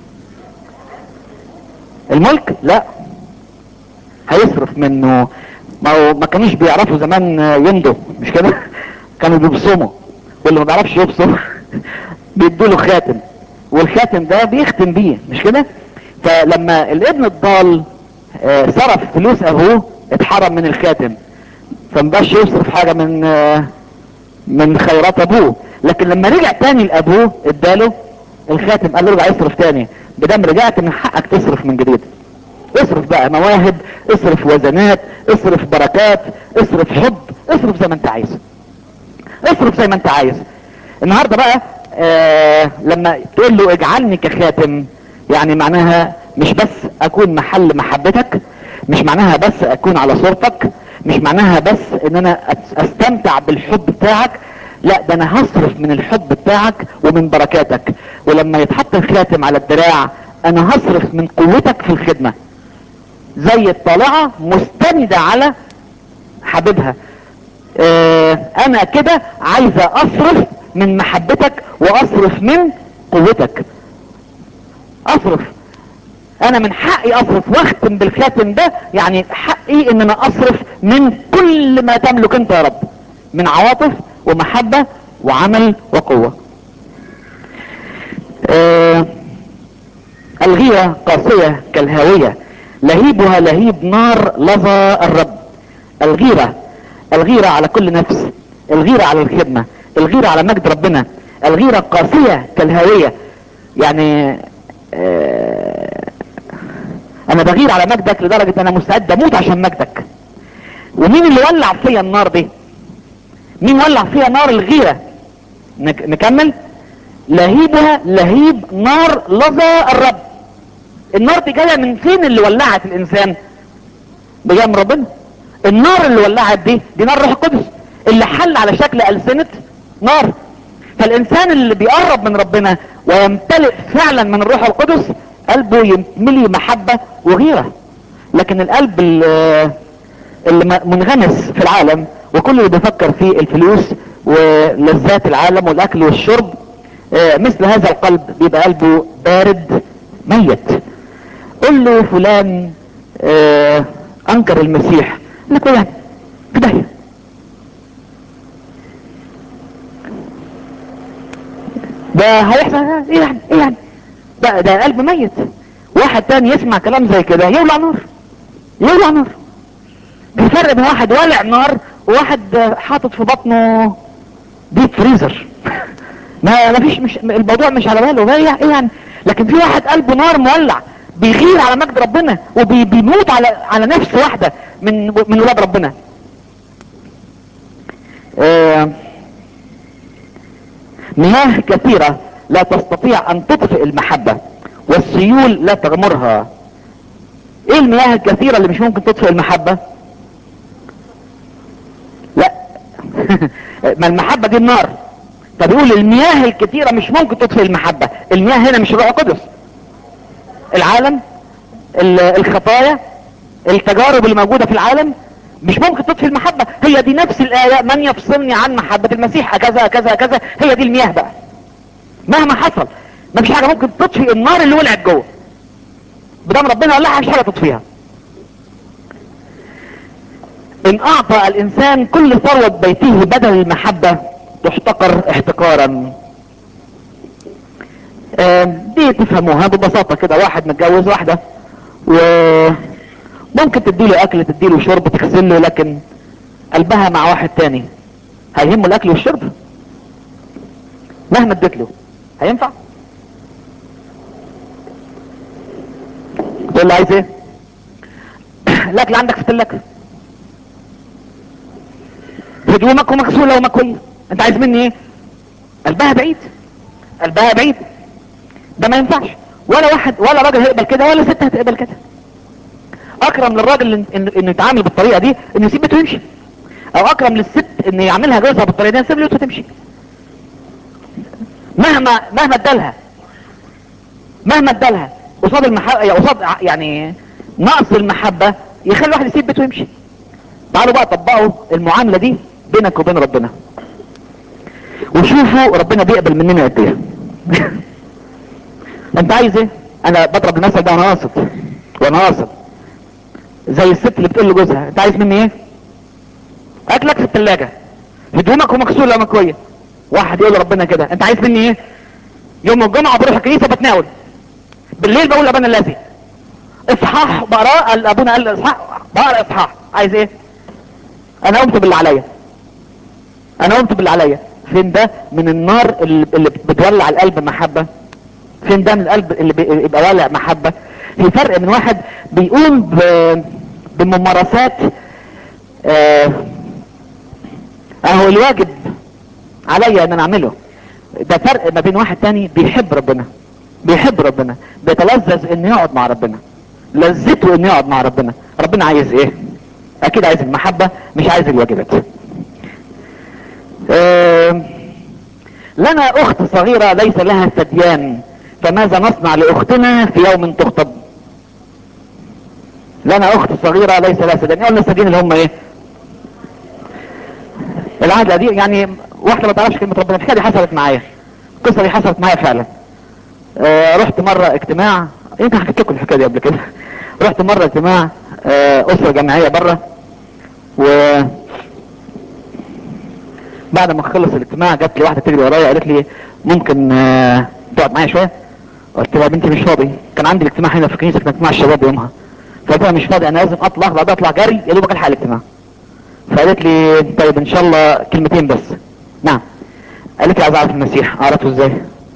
الملك لا هيصرف منه ما هو ما كانوش بيعرفوا زمان يمضوا مش كده كانوا بيبصموا واللي ما بيعرفش يبصم بيدوا له خاتم والخاتم ده بيختم بيه مش كده فلما الابن الضال آه، صرف فلوس ابوه اتحرم من الخاتم فمبقاش يصرف حاجة من آه، من خيرات ابوه لكن لما رجع تاني لابوه اداله الخاتم قال له ارجع اصرف تاني بدم رجعت من حقك تصرف من جديد اصرف بقى مواهب اصرف وزنات اصرف بركات اصرف حب اصرف زي ما انت عايز اصرف زي ما انت عايز النهارده بقى آه لما تقول له اجعلني كخاتم يعني معناها مش بس اكون محل محبتك مش معناها بس اكون على صورتك مش معناها بس ان انا أت- استمتع بالحب بتاعك لا ده انا هصرف من الحب بتاعك ومن بركاتك ولما يتحط الخاتم على الدراع انا هصرف من قوتك في الخدمة زي الطالعة مستندة على حبيبها اه انا كده عايزة اصرف من محبتك واصرف من قوتك اصرف انا من حقي اصرف واختم بالخاتم ده يعني حقي ان انا اصرف من كل ما تملك انت يا رب من عواطف ومحبة وعمل وقوة آه الغيرة قاسية كالهاوية لهيبها لهيب نار لظى الرب الغيرة الغيرة على كل نفس الغيرة على الخدمة الغيرة على مجد ربنا الغيرة قاسية كالهاوية يعني آه انا بغير على مجدك لدرجة انا مستعد اموت عشان مجدك ومين اللي ولع فيا النار دي مين ولع فيها نار الغيرة نك- نكمل لهيبها لهيب نار لظى الرب النار دي جايه من فين اللي ولعت الانسان دي جايه من ربنا النار اللي ولعت دي دي نار روح القدس اللي حل على شكل ألسنة نار فالانسان اللي بيقرب من ربنا ويمتلئ فعلا من الروح القدس قلبه يملي محبة وغيرة لكن القلب ال- اللي م- منغمس في العالم وكل اللي بيفكر في الفلوس ولذات العالم والاكل والشرب آه، مثل هذا القلب بيبقى قلبه بارد ميت قل له فلان آه، انكر المسيح يقول لك إيه يعني في داهيه ده هيحصل ايه يعني ايه يعني ده ده قلب ميت واحد تاني يسمع كلام زي كده يولع نار يولع نار في فرق بين واحد والع نار وواحد آه، حاطط في بطنه ديب فريزر ما ما فيش مش الموضوع مش على باله ايه إيه يعني لكن في واحد قلبه نار مولع بيغير على مجد ربنا وبيموت على على نفس واحده من من ولاد ربنا آه، مياه كثيرة لا تستطيع ان تطفئ المحبة والسيول لا تغمرها ايه المياه الكثيرة اللي مش ممكن تطفئ المحبة لا ما المحبة دي النار فبيقول المياه الكثيرة مش ممكن تطفئ المحبة المياه هنا مش الروح القدس العالم ال- الخطايا التجارب اللي موجودة في العالم مش ممكن تطفي المحبة هي دي نفس الآية من يفصلني عن محبة المسيح كذا كذا كذا هي دي المياه بقى مهما حصل ما فيش حاجة ممكن تطفي النار اللي ولعت جوه بدام ربنا قال لها مش حاجة تطفيها ان اعطى الانسان كل ثروة بيته بدل المحبة تحتقر احتقارا آم، دي تفهموها ببساطة كده واحد متجوز واحدة وممكن تديله اكل تديله شرب تغسله لكن قلبها مع واحد تاني هيهمه الاكل والشرب مهما اديت له هينفع تقول له عايز ايه الاكل عندك في الثلاجه هدومك ومغسوله ومكويه انت عايز مني ايه قلبها بعيد قلبها بعيد ده ما ينفعش ولا واحد ولا راجل هيقبل كده ولا ست هتقبل كده اكرم للراجل إن- إن- انه يتعامل بالطريقه دي انه يسيب بيته ويمشي او اكرم للست ان يعملها جوزها بالطريقه دي تسيب بيته وتمشي مهما مهما ادالها مهما ادالها قصاد المحبه قصاد ع- يعني نقص المحبه يخلي الواحد يسيب بيته ويمشي تعالوا بقى طبقوا المعامله دي بينك وبين ربنا وشوفوا ربنا بيقبل مننا قد ايه انت عايز ايه انا بضرب المثل ده وانا قاصد وانا قاصد زي الست اللي بتقول لجوزها انت عايز مني ايه اكلك في الثلاجه هدومك ومغسوله ومكويه واحد يقول لربنا كده انت عايز مني ايه يوم الجمعه بروح الكنيسه بتناول بالليل بقول ابانا الذي اصحاح بقراه قال ابونا قال اصحاح بقرا اصحاح عايز ايه انا قمت باللي عليا انا قمت باللي عليا فين ده من النار اللي اللي بتولع القلب محبه فين ده من القلب اللي بي- يبقى والع محبه في فرق من واحد بيقوم ب- بممارسات آه اهو الواجب عليا ان انا اعمله ده فرق ما بين واحد تاني بيحب ربنا بيحب ربنا بيتلذذ انه يقعد مع ربنا لذته انه يقعد مع ربنا ربنا عايز ايه اكيد عايز المحبة مش عايز الواجبات آم، لنا اخت صغيرة ليس لها ثديان فماذا نصنع لاختنا في يوم تخطب لنا اخت صغيرة ليس لها ثديان قلنا الثديان اللي هم ايه العهد القديم يعني واحدة ما تعرفش كلمة ربنا الحكاية دي حصلت معايا القصة دي حصلت معايا فعلا آه رحت مرة اجتماع يمكن حكيت لكم الحكاية دي قبل كده رحت مرة اجتماع آه اسرة جماعية بره و بعد ما خلص الاجتماع جت لي واحدة تجري ورايا قالت لي ممكن آه تقعد معايا شوية قلت لها يا بنتي مش فاضي كان عندي الاجتماع هنا في الكنيسة كان اجتماع الشباب يومها فقلت لها مش فاضي انا لازم اطلع بعد اطلع جري يا دوبك الحق الاجتماع فقالت لي طيب ان شاء الله كلمتين بس نعم قالت لي عايز اعرف المسيح اعرفه ازاي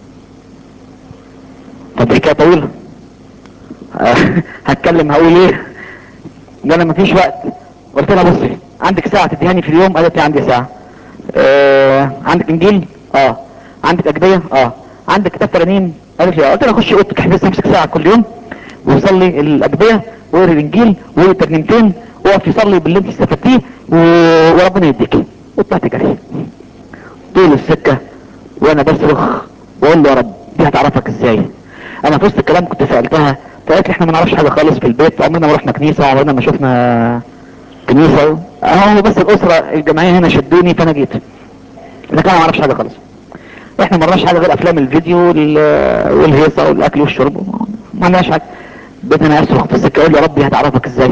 طب دي حكايه طويله آه، هتكلم هقول ايه ده انا مفيش وقت قلت لها بصي عندك ساعه تديهاني في اليوم قالت لي عندي ساعه آه عندك انجيل اه عندك اجبيه اه عندك كتاب ترانيم قالت لي اه قلت لها خشي اوضتك احبسي نفسك ساعه كل يوم وصلي الاجبيه واقري الانجيل واقري ترنيمتين وقف يصلي باللي انت استفدتيه و... وربنا يديكي وطلعت جري طول السكه وانا بصرخ واقول له يا رب دي هتعرفك ازاي انا في وسط الكلام كنت سالتها فقالت لي احنا ما نعرفش حاجه خالص في البيت عمرنا ما رحنا كنيسه عمرنا ما شفنا كنيسة اهو بس الاسرة الجماعية هنا شدوني فانا جيت لكن انا ما اعرفش حاجة خالص احنا ما عرفناش حاجة غير افلام الفيديو وال- والهيصة والاكل والشرب ما عندناش حاجة بقيت انا اصرخ في السكة اقول له يا ربي هتعرفك ازاي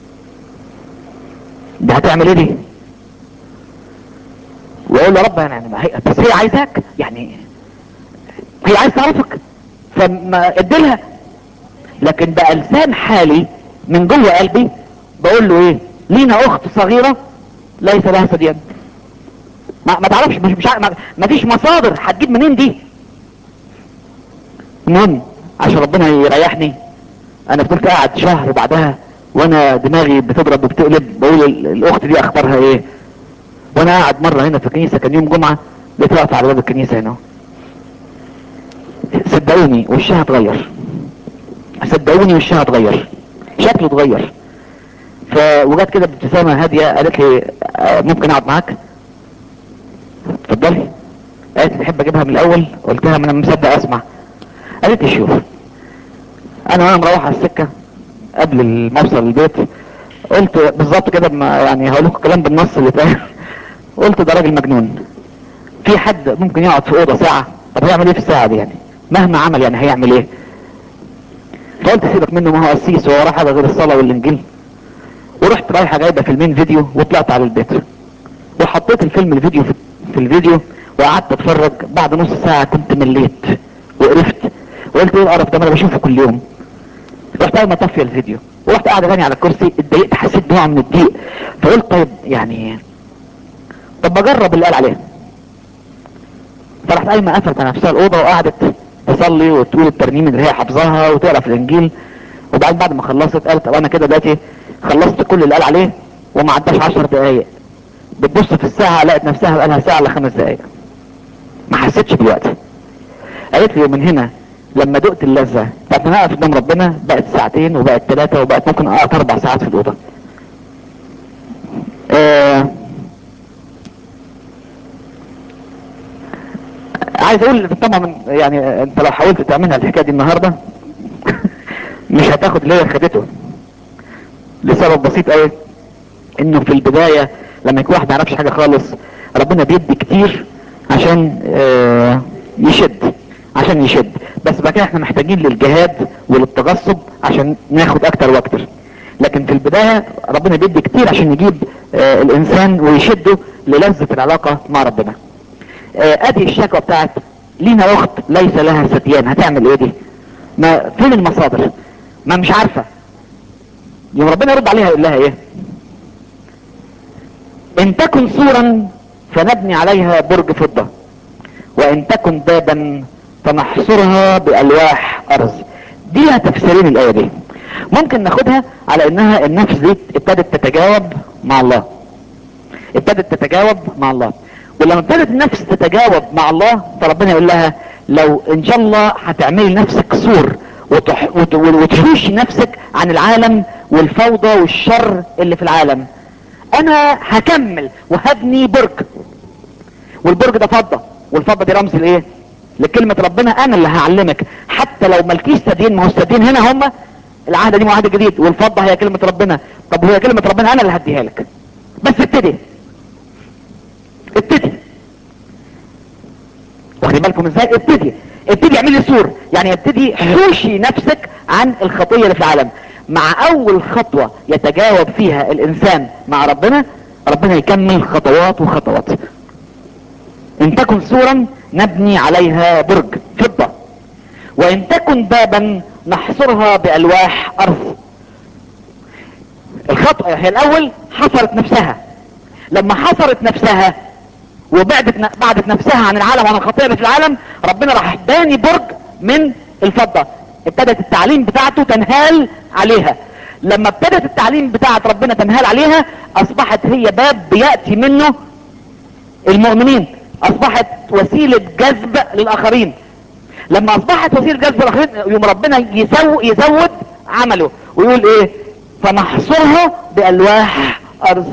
ده هتعمل ايه دي واقول له يا رب يعني ما هي بس هي عايزاك يعني هي عايز تعرفك فما اديلها لكن بقى لسان حالي من جوه قلبي بقول له ايه لينا اخت صغيرة ليس لها ثديان ما, ما تعرفش مش مش ع- ما, ما فيش مصادر هتجيب منين دي المهم عشان ربنا يريحني انا فضلت قاعد شهر بعدها وانا دماغي بتضرب وبتقلب بقول ال- الاخت دي اخبارها ايه وانا قاعد مرة هنا في الكنيسة كان يوم جمعة لقيت واقف على باب الكنيسة هنا صدقوني وشها اتغير صدقوني وشها اتغير شكله اتغير ف وجت كده بابتسامة هادية قالت لي آه، ممكن اقعد معاك اتفضلي قالت لي تحب اجيبها من الاول قلت لها ما انا مصدق اسمع قالت لي شوف انا وانا مروح على السكة قبل ما اوصل البيت قلت بالظبط كده ما يعني هقول لكم الكلام بالنص اللي اتقال قلت ده راجل مجنون في حد ممكن يقعد في اوضه ساعه طب هيعمل ايه في الساعه دي يعني مهما عمل يعني هيعمل ايه فقلت سيبك منه ما هو قسيس هو وراه حاجه غير الصلاه والانجيل ورحت رايحه جايبه فيلمين فيديو وطلعت على البيت وحطيت الفيلم الفيديو في, في الفيديو وقعدت اتفرج بعد نص ساعه كنت مليت وقرفت وقلت ايه القرف ده ما انا بشوفه كل يوم رحت اول ما طفي الفيديو ورحت قاعده تاني على الكرسي اتضايقت حسيت بنوع من الضيق فقلت طيب يعني طب بجرب اللي قال عليه فرحت قايمه قفلت على نفسها الاوضه وقعدت تصلي وتقول الترنيم اللي هي حافظاها وتقرا في الانجيل وبعد بعد ما خلصت قالت طب انا كده دلوقتي خلصت كل اللي قال عليه وما عداش 10 دقايق بتبص في الساعه لقت نفسها بقالها ساعه الا خمس دقايق ما حسيتش بالوقت قالت لي من هنا لما دقت اللذة بتاعت ان انا اقف قدام ربنا بقت ساعتين وبقت ثلاثة وبقت ممكن اقعد اربع ساعات في الاوضة آه عايز اقول طبعا من- يعني انت لو حاولت تعملها الحكاية دي النهاردة مش هتاخد اللي هي خدته لسبب بسيط قوي انه في البداية لما يكون واحد ما يعرفش حاجة خالص ربنا بيدي كتير عشان آه يشد عشان يشد بس بعد كده احنا محتاجين للجهاد وللتغصب عشان ناخد اكتر واكتر لكن في البداية ربنا بيدي كتير عشان يجيب آه الانسان ويشده للذة العلاقة مع ربنا آه ادي الشكوى بتاعت لينا اخت ليس لها ستيان هتعمل ايه دي ما فين المصادر ما مش عارفة يوم ربنا يرد عليها يقول لها ايه ان تكن سورا فنبني عليها برج فضة وان تكن بابا فنحصرها بالواح ارز دي لها تفسيرين الايه دي ممكن ناخدها على انها النفس دي ابتدت تتجاوب مع الله ابتدت تتجاوب مع الله ولما ابتدت النفس تتجاوب مع الله فربنا يقول لها لو ان شاء الله هتعملي نفسك سور وتح... وت... وتحوشي نفسك عن العالم والفوضى والشر اللي في العالم انا هكمل وهبني برج والبرج ده فضة والفضة دي رمز لايه لكلمة ربنا انا اللي هعلمك حتى لو مالكيش سدين ما هو السدين هنا هم العهد دي معاهد جديد والفضة هي كلمة ربنا طب هي كلمة ربنا انا اللي هديها لك بس ابتدي ابتدي واخدين بالكم ازاي ابتدي ابتدي اعملي سور يعني ابتدي حوشي نفسك عن الخطية اللي في العالم مع اول خطوة يتجاوب فيها الانسان مع ربنا ربنا يكمل خطوات وخطوات ان تكن سورا نبني عليها برج فضة وان تكن بابا نحصرها بالواح ارض الخطوة هي الاول حصرت نفسها لما حصرت نفسها وبعدت بعدت نفسها عن العالم وعن الخطيئة اللي في العالم ربنا راح باني برج من الفضة ابتدت التعليم بتاعته تنهال عليها لما ابتدت التعليم بتاعت ربنا تنهال عليها اصبحت هي باب بيأتي منه المؤمنين اصبحت وسيلة جذب للاخرين لما اصبحت وسيلة جذب للاخرين يوم ربنا يسو يزود عمله ويقول ايه فنحصرها بالواح ارض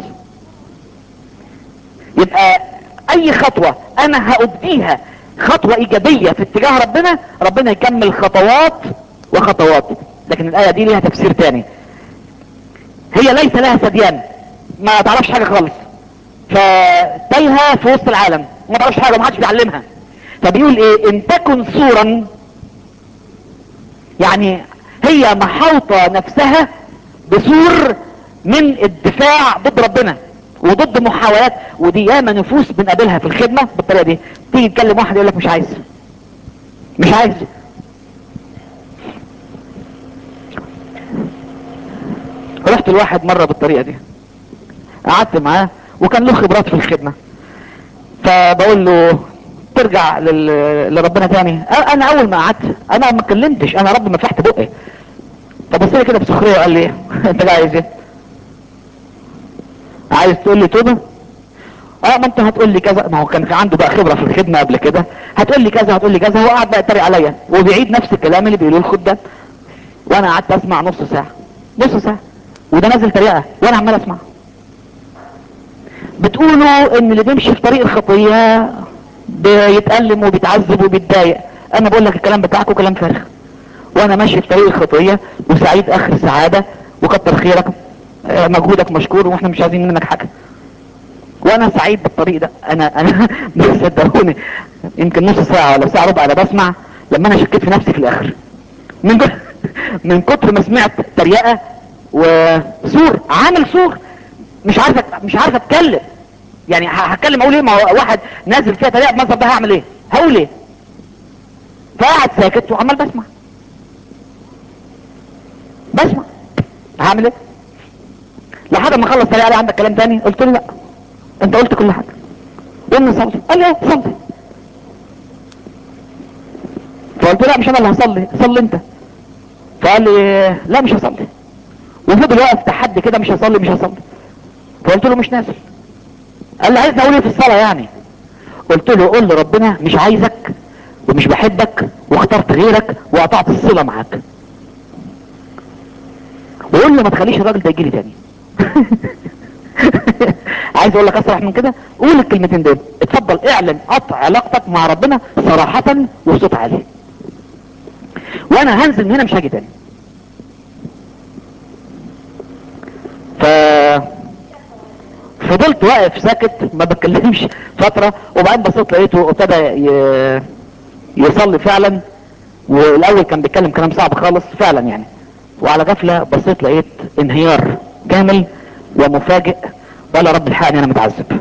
يبقى اي خطوة انا هأبديها خطوة ايجابية في اتجاه ربنا ربنا يكمل خطوات وخطوات لكن الاية دي ليها تفسير تاني هي ليس لها سديان ما تعرفش حاجة خالص فتايهة في وسط العالم ما تعرفش حاجة ومحدش بيعلمها فبيقول ايه ان تكن صورا يعني هي محاوطة نفسها بسور من الدفاع ضد ربنا وضد محاولات ودي ياما نفوس بنقابلها في الخدمة بالطريقة دي تيجي تكلم واحد يقول لك مش عايز مش عايز رحت لواحد مرة بالطريقة دي قعدت معاه وكان له خبرات في الخدمة فبقول له ترجع لل... لربنا تاني أ- انا اول ما قعدت انا ما اتكلمتش انا رب ما فتحت بقي فبص لي كده بسخريه وقال لي انت جاي عايز ايه عايز تقول لي توبه اه ما انت هتقول لي كذا ما هو كان عنده بقى خبره في الخدمه قبل كده هتقول لي كذا هتقول لي كذا هو قاعد بقى يتريق عليا وبيعيد نفس الكلام اللي بيقولوه الخدام وانا قعدت اسمع نص ساعه نص ساعه وده نازل تريقه وانا عمال اسمع بتقولوا ان اللي بيمشي في طريق الخطيه بيتألم وبيتعذب وبيتضايق انا بقول لك الكلام بتاعكم كلام فارغ وانا ماشي في طريق الخطيه وسعيد اخر السعاده وكتر خيرك آه، مجهودك مشكور واحنا مش عايزين منك حاجه وانا سعيد بالطريق ده انا انا بس صدقوني يمكن نص ساعه ولا ساعه ربع انا بسمع لما انا شكيت في نفسي في الاخر من كتر من كتر ما سمعت تريقه وسور عامل سور مش عارف أت- مش عارف اتكلم يعني ه- هتكلم اقول ايه ما هو واحد نازل فيها تريقه بمنظر ده هعمل ايه هقول ايه فقعد ساكت وعمال بسمع بسمع هعمل ايه لحد ما خلص تريقه قال لي عندك كلام تاني قلت له لا انت قلت كل حاجه قلنا صلي قال لي ايه صلي فقلت له لا مش انا اللي هصلي صلي انت فقال لي لا مش هصلي وفضل واقف تحدي كده مش هصلي مش هصلي فقلت له مش نازل قال لي عايزني اقول ايه في الصلاه يعني قلت له قول لربنا مش عايزك ومش بحبك واخترت غيرك وقطعت الصله معاك وقول له ما تخليش الراجل ده يجيلي تاني عايز اقول لك اسرح من كده قول الكلمتين دول اتفضل اعلن قطع علاقتك مع ربنا صراحة وصوت عالي وانا هنزل من هنا مش هاجي تاني ف فضلت واقف ساكت ما بتكلمش فترة وبعدين بصيت لقيته ابتدى ي- يصلي فعلا والاول كان بيتكلم كلام صعب خالص فعلا يعني وعلى غفلة بصيت لقيت انهيار كامل ومفاجئ ولا رب الحقني انا متعذب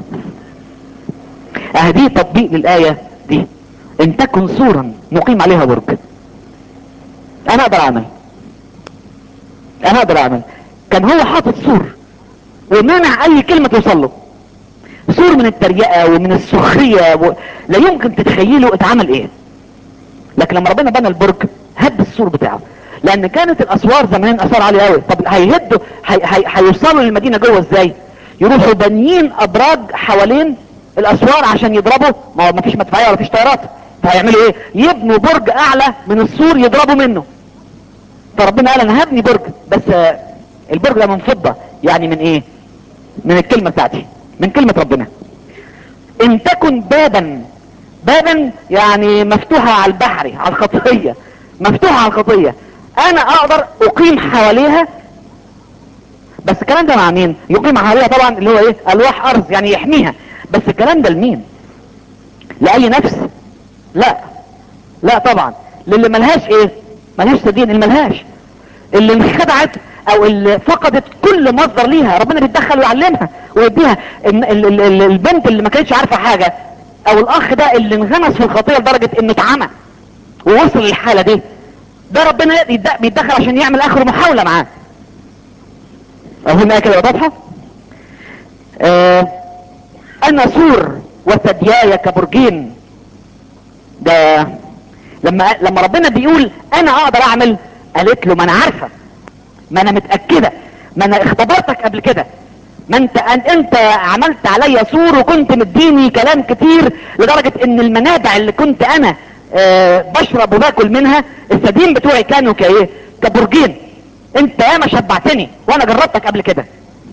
اهدي تطبيق للآية دي ان تكن سورا نقيم عليها برج انا اقدر اعمل انا اقدر اعمل كان هو حاطط سور ومنع اي كلمة توصل له سور من التريقة ومن السخرية و... لا يمكن تتخيلوا اتعمل ايه لكن لما ربنا بنى البرج هد السور بتاعه لان كانت الاسوار زمان اسوار عالية قوي طب هيهدوا هي... هي... هيوصلوا للمدينة جوه ازاي يروحوا بانيين ابراج حوالين الاسوار عشان يضربوا ما هو مفيش مدفعية ولا فيش طيارات فهيعملوا ايه يبنوا برج اعلى من السور يضربوا منه فربنا قال انا هبني برج بس آه، البرج ده من فضة يعني من ايه من الكلمة بتاعتي من كلمة ربنا ان تكن بابا بابا يعني مفتوحة على البحر على الخطية مفتوحة على الخطية انا اقدر اقيم حواليها بس الكلام ده مع مين يقيم حواليها طبعا اللي هو ايه الواح ارض يعني يحميها بس الكلام ده لمين لاي نفس لا لا طبعا للي ملهاش ايه ملهاش تدين اللي ملهاش اللي انخدعت او اللي فقدت كل مصدر ليها ربنا بيتدخل ويعلمها ويديها ال- ال- ال- ال- البنت اللي ما كانتش عارفه حاجه او الاخ ده اللي انغمس في الخطيه لدرجه انه اتعمى ووصل للحاله دي ده ربنا يتد- بيتدخل عشان يعمل اخر محاوله معاه اظن ايه كده واضحه آه انا سور وثدياي كبرجين ده لما لما ربنا بيقول انا اقدر اعمل قالت له ما انا عارفه ما انا متاكده ما انا اختبرتك قبل كده ما انت أن انت عملت عليا سور وكنت مديني كلام كتير لدرجه ان المنابع اللي كنت انا آه بشرب وباكل منها السدين بتوعي كانوا كايه كبرجين انت ياما شبعتني وانا جربتك قبل كده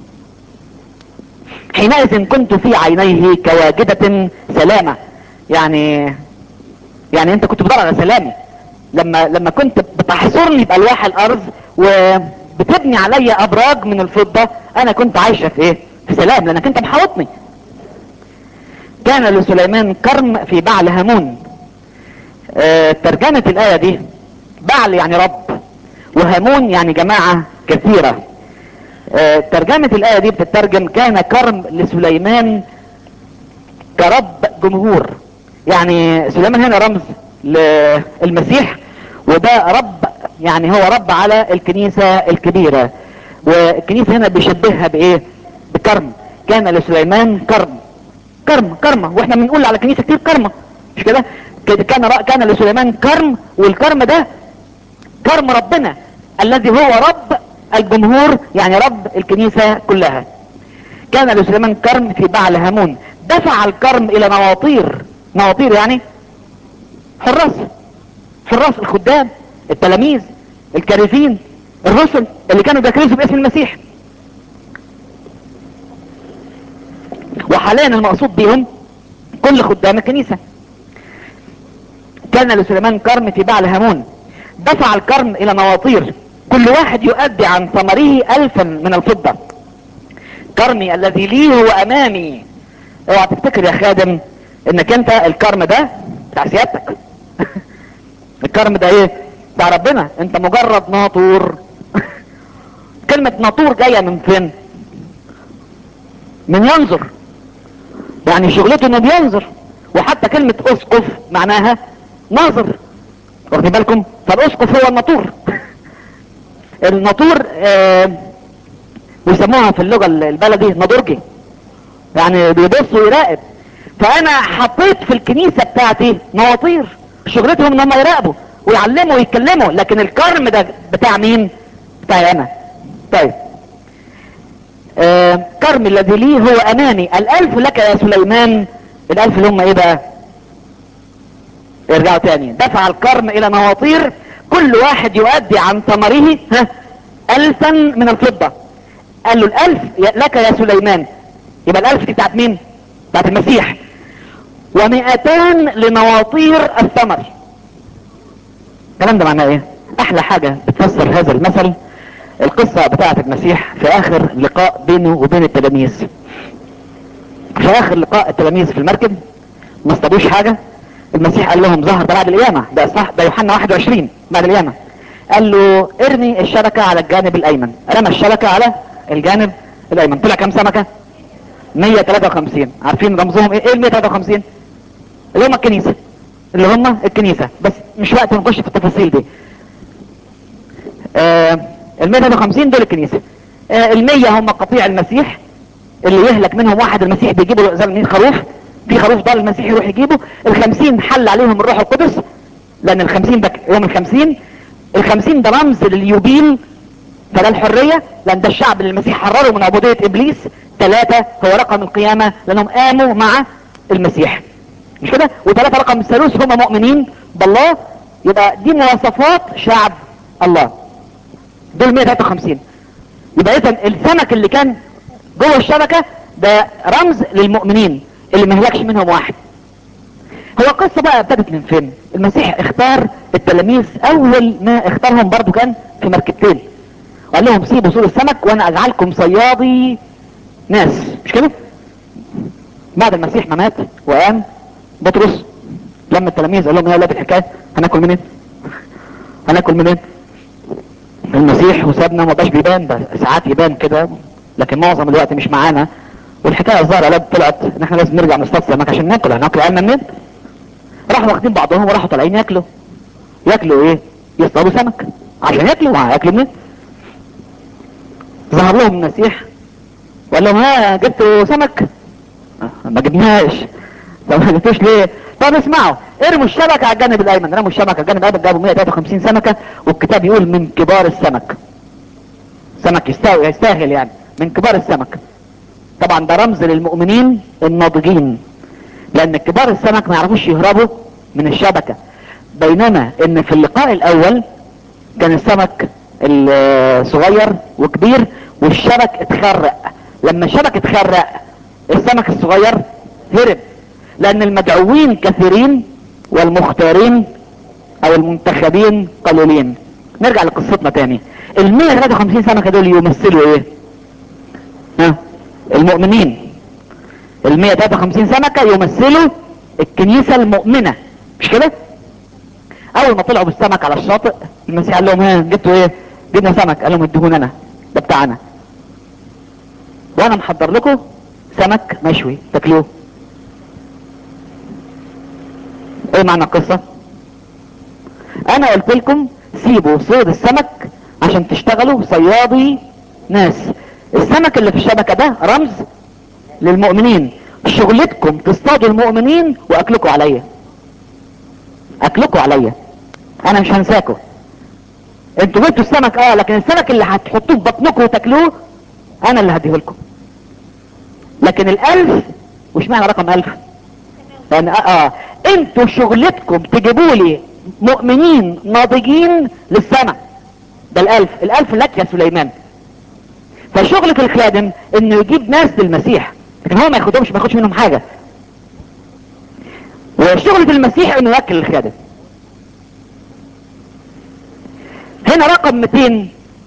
حينئذ كنت في عينيه كواجدة سلامة يعني يعني انت كنت بتدور على سلامي لما لما كنت بتحصرني بألواح الارض وبتبني عليا ابراج من الفضة انا كنت عايشة في ايه في سلام لانك انت محاوطني كان لسليمان كرم في بعل هامون آه، ترجمة الآية دي بعل يعني رب وهامون يعني جماعة كثيرة آه، ترجمة الآية دي بتترجم كان كرم لسليمان كرب جمهور يعني سليمان هنا رمز للمسيح وده رب يعني هو رب على الكنيسة الكبيرة والكنيسة هنا بيشبهها بايه بكرم كان لسليمان كرم كرم كرمة واحنا بنقول على كنيسة كتير كرمة مش كده كده كان رأ- كان لسليمان كرم والكرم ده كرم ربنا الذي هو رب الجمهور يعني رب الكنيسة كلها كان لسليمان كرم في بعل هامون دفع الكرم الى نواطير نواطير يعني حراس حراس الخدام التلاميذ الكارثين الرسل اللي كانوا بيكرزوا باسم المسيح وحاليا المقصود بهم كل خدام الكنيسة كان لسليمان كرم في بعل هامون دفع الكرم الى نواطير كل واحد يؤدي عن ثمره الفا من الفضة كرمي الذي لي هو امامي اوعى تفتكر يا خادم انك انت الكرم ده بتاع سيادتك الكرم ده ايه بتاع ربنا انت مجرد ناطور كلمة ناطور جاية من فين من ينظر يعني شغلته انه بينظر وحتى كلمة اسقف معناها ناظر واخدين بالكم فالاسقف هو الناطور الناطور آه بيسموها في اللغة البلدي ناطورجي يعني بيبص ويراقب فانا حطيت في الكنيسة بتاعتي نواطير شغلتهم ان هم يراقبوا ويعلموا ويتكلموا لكن الكرم ده بتاع مين بتاعي انا طيب آه كرم الذي لي هو امامي الالف لك يا سليمان الالف اللي هم ايه بقى ارجعوا تاني دفع الكرم الى نواطير كل واحد يؤدي عن ثمره ها الفا من الفضة قال له الالف ي- لك يا سليمان يبقى الالف دي بتاعت مين بتاعت المسيح ومئتان لنواطير الثمر الكلام ده معناه ايه احلى حاجة بتفسر هذا المثل القصة بتاعت المسيح في اخر لقاء بينه وبين التلاميذ في اخر لقاء التلاميذ في المركب ما اصطادوش حاجة المسيح قال لهم ظهر ده بعد القيامة ده صح ده يوحنا 21 بعد القيامة قال له ارمي الشبكة على الجانب الايمن رمى الشبكة على الجانب الايمن طلع كام سمكة 153 عارفين رمزهم ايه ايه ال 153 اللي هم الكنيسة اللي هم الكنيسة بس مش وقت نخش في التفاصيل دي آه ال 153 دول الكنيسة آه ال 100 هم قطيع المسيح اللي يهلك منهم واحد المسيح بيجيبه له زي مين خروف في خروف ضال المسيح يروح يجيبه الخمسين حل عليهم الروح القدس لان الخمسين ده يوم الخمسين الخمسين ده رمز لليوبيل فده الحرية لان ده الشعب اللي المسيح حرره من عبودية ابليس ثلاثة هو رقم القيامة لانهم قاموا مع المسيح مش كده وثلاثة رقم الثالوث هم مؤمنين بالله يبقى دي مواصفات شعب الله دول 153 يبقى اذا السمك اللي كان جوه الشبكة ده رمز للمؤمنين اللي ما هلكش منهم واحد هو القصة بقى ابتدت من فين المسيح اختار التلاميذ اول ما اختارهم برضو كان في مركبتين وقال لهم سيبوا سور السمك وانا اجعلكم صيادي ناس مش كده بعد المسيح ما مات وقام بطرس لما التلاميذ قال لهم يا ولاد الحكايه هناكل منين هناكل منين المسيح وسابنا ما بقاش بيبان ده ساعات يبان كده لكن معظم الوقت مش معانا والحكايه الظاهره لا طلعت ان احنا لازم نرجع نصطاد سمك عشان ناكل هناكل عنا منين راحوا واخدين بعضهم وراحوا طالعين ياكلوا ياكلوا ايه يصطادوا سمك عشان ياكلوا ما هياكلوا منين ظهر لهم المسيح وقال لهم ها جبتوا سمك آه، ما جبناش طب ما جبتوش ليه طب اسمعوا ارموا الشبكة على الجانب الايمن رموا الشبكة على الجانب الايمن جابوا 153 سمكة والكتاب يقول من كبار السمك سمك يستاهل يستاهل يعني من كبار السمك طبعا ده رمز للمؤمنين الناضجين لان كبار السمك ما يعرفوش يهربوا من الشبكة بينما ان في اللقاء الاول كان السمك الصغير وكبير والشبك اتخرق لما الشبك اتخرق السمك الصغير هرب لان المدعوين كثيرين والمختارين او المنتخبين قليلين نرجع لقصتنا تاني ال 153 سمكة دول يمثلوا ايه ها المؤمنين ال 153 سمكة يمثلوا الكنيسة المؤمنة مش كده اول ما طلعوا بالسمك على الشاطئ المسيح قال لهم ها جبتوا ايه جبنا سمك قال لهم ادهون انا ده بتاعنا وانا محضر لكم سمك مشوي تاكلوه ايه معنى القصة انا قلت لكم سيبوا صيد السمك عشان تشتغلوا صيادي ناس السمك اللي في الشبكة ده رمز للمؤمنين شغلتكم تصطادوا المؤمنين واكلكوا عليا اكلكوا عليا انا مش هنساكم انتوا جبتوا السمك اه لكن السمك اللي هتحطوه في بطنكم وتاكلوه انا اللي هديه لكم لكن الالف وش معنى رقم الف لان اه, آه انتوا شغلتكم تجيبوا لي مؤمنين ناضجين للسماء ده الالف الالف لك يا سليمان فشغلة الخادم انه يجيب ناس للمسيح لكن هو ما ياخدهمش ما ياخدش منهم حاجة وشغلة المسيح انه ياكل الخادم هنا رقم 200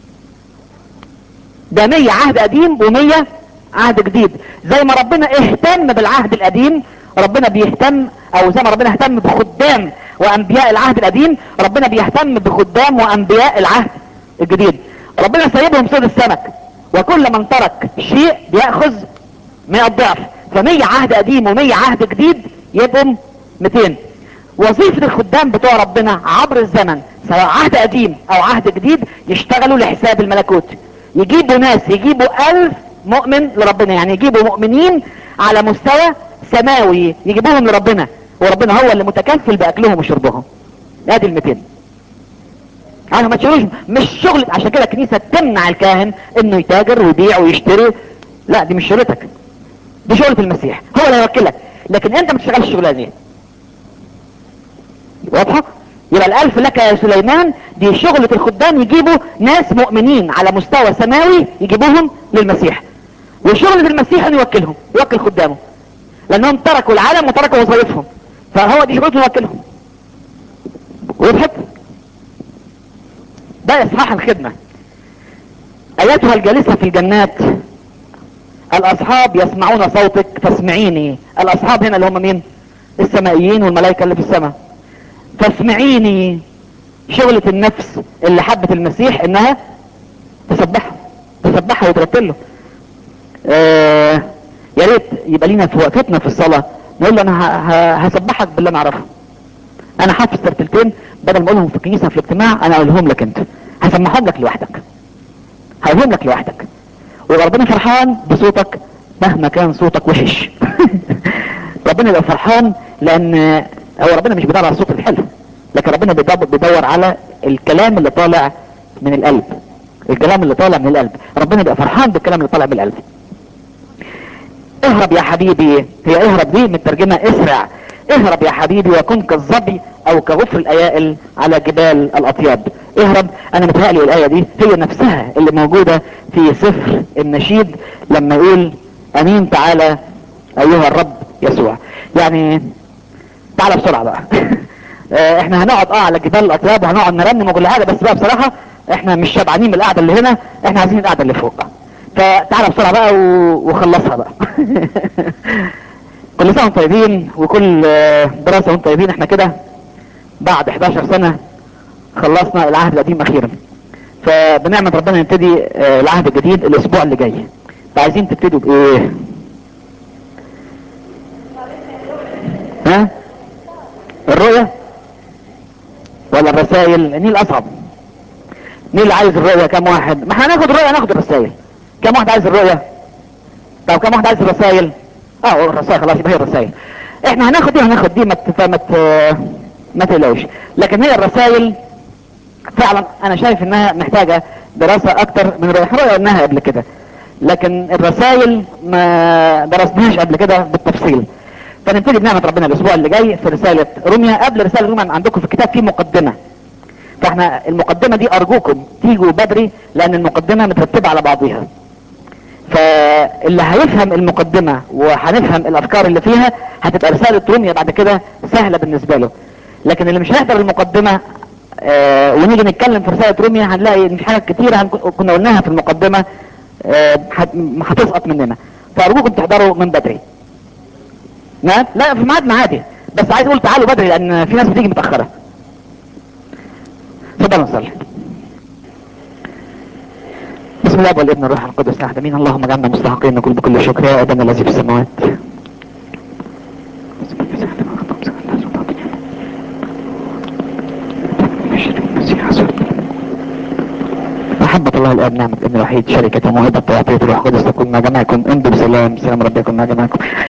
ده 100 عهد قديم و100 عهد جديد زي ما ربنا اهتم بالعهد القديم ربنا بيهتم او زي ما ربنا اهتم بخدام وانبياء العهد القديم ربنا بيهتم بخدام وانبياء العهد الجديد ربنا سيبهم صيد السمك وكل من ترك شيء بيأخذ 100 ضعف ف100 عهد قديم و100 عهد جديد يبقوا 200 وظيفة الخدام بتوع ربنا عبر الزمن سواء عهد قديم او عهد جديد يشتغلوا لحساب الملكوت يجيبوا ناس يجيبوا ألف مؤمن لربنا يعني يجيبوا مؤمنين على مستوى سماوي يجيبوهم لربنا وربنا هو اللي متكفل باكلهم وشربهم ادي ال 200 يعني ما تشيلوش مش شغل عشان كده الكنيسه تمنع الكاهن انه يتاجر ويبيع ويشتري لا دي مش شغلتك دي شغله المسيح هو اللي هيوكلك لكن انت ما تشتغلش الشغلانه دي واضحه يبقى الالف لك يا سليمان دي شغلة الخدام يجيبوا ناس مؤمنين على مستوى سماوي يجيبوهم للمسيح وشغلة المسيح انه يوكلهم يوكل خدامه لانهم تركوا العالم وتركوا وظائفهم فهو دي شغلته يوكلهم وضحت ده اصحاح الخدمة ايتها الجالسة في الجنات الاصحاب يسمعون صوتك فاسمعيني الاصحاب هنا اللي هم مين السمائيين والملائكة اللي في السماء فاسمعيني شغلة النفس اللي حبت المسيح انها تسبحه تسبحه وترتله آه يا ريت يبقى لينا في وقفتنا في الصلاة نقول له انا ه- ه- هسبحك باللي انا اعرفه انا حافظ ترتيلتين بدل ما اقولهم في الكنيسة في الاجتماع انا اقولهم لك انت هسمعهم لك لوحدك هقولهم لك لوحدك وربنا فرحان بصوتك مهما كان صوتك وحش ربنا يبقى فرحان لان هو ربنا مش بيدور على الصوت الحلو لكن ربنا بيدور, بيدور على الكلام اللي طالع من القلب الكلام اللي طالع من القلب ربنا بيبقى فرحان بالكلام اللي طالع من القلب اهرب يا حبيبي هي اهرب دي مترجمة اسرع اهرب يا حبيبي وكن كالظبي او كغفر الايائل على جبال الاطياب اهرب انا متهيألي الاية دي هي نفسها اللي موجودة في سفر النشيد لما يقول امين تعالى ايها الرب يسوع يعني تعالى بسرعة بقى آه، احنا هنقعد اه على جبال الاطياب وهنقعد نرنم وكل حاجة بس بقى بصراحة احنا مش شبعانين من القعدة اللي هنا احنا عايزين القعدة اللي فوق فتعالى بسرعة بقى و- وخلصها بقى كل سنة وانتم طيبين وكل آه، دراسة وانتم طيبين احنا كده بعد 11 سنة خلصنا العهد القديم اخيرا فبنعمة ربنا نبتدي آه، العهد الجديد الاسبوع اللي جاي فعايزين تبتدوا بايه ها الرؤية ولا الرسائل مين الاصعب مين اللي عايز الرؤية كم واحد ما احنا هناخد الرؤية هناخد الرسائل كم واحد عايز الرؤية طب كم واحد عايز الرسائل اه الرسائل خلاص يبقى هي الرسائل احنا هناخد دي هناخد دي ما تف- ما ت- ما تقلقوش لكن هي الرسائل فعلا انا شايف انها محتاجة دراسة اكتر من الرؤية احنا قلناها قبل كده لكن الرسائل ما درسناهاش قبل كده بالتفصيل فنبتدي بنعمة ربنا الاسبوع اللي جاي في رسالة روميا قبل رسالة روميا عندكم في الكتاب في مقدمة فاحنا المقدمة دي ارجوكم تيجوا بدري لان المقدمة مترتبة على بعضها فاللي هيفهم المقدمة وهنفهم الافكار اللي فيها هتبقى رسالة روميا بعد كده سهلة بالنسبة له لكن اللي مش هيحضر المقدمة آه ونيجي نتكلم في رسالة روميا هنلاقي ان في حاجات كتيرة هنك- كنا قلناها في المقدمة آه، هت- هتسقط مننا فارجوكم تحضروا من بدري لا لا في ميعاد معادي بس عايز اقول تعالوا بدري لان في ناس بتيجي متاخره اتفضلوا نصلي بسم الله والابن الروح القدس احد امين اللهم اجعلنا مستحقين نقول بكل شكر يا ابانا الذي في السماوات محبة الله الآب نعمة الابن الوحيد شركة وموهبة وعطية الروح القدس تكون مع جميعكم امضوا بسلام سلام ربي يكون مع جميعكم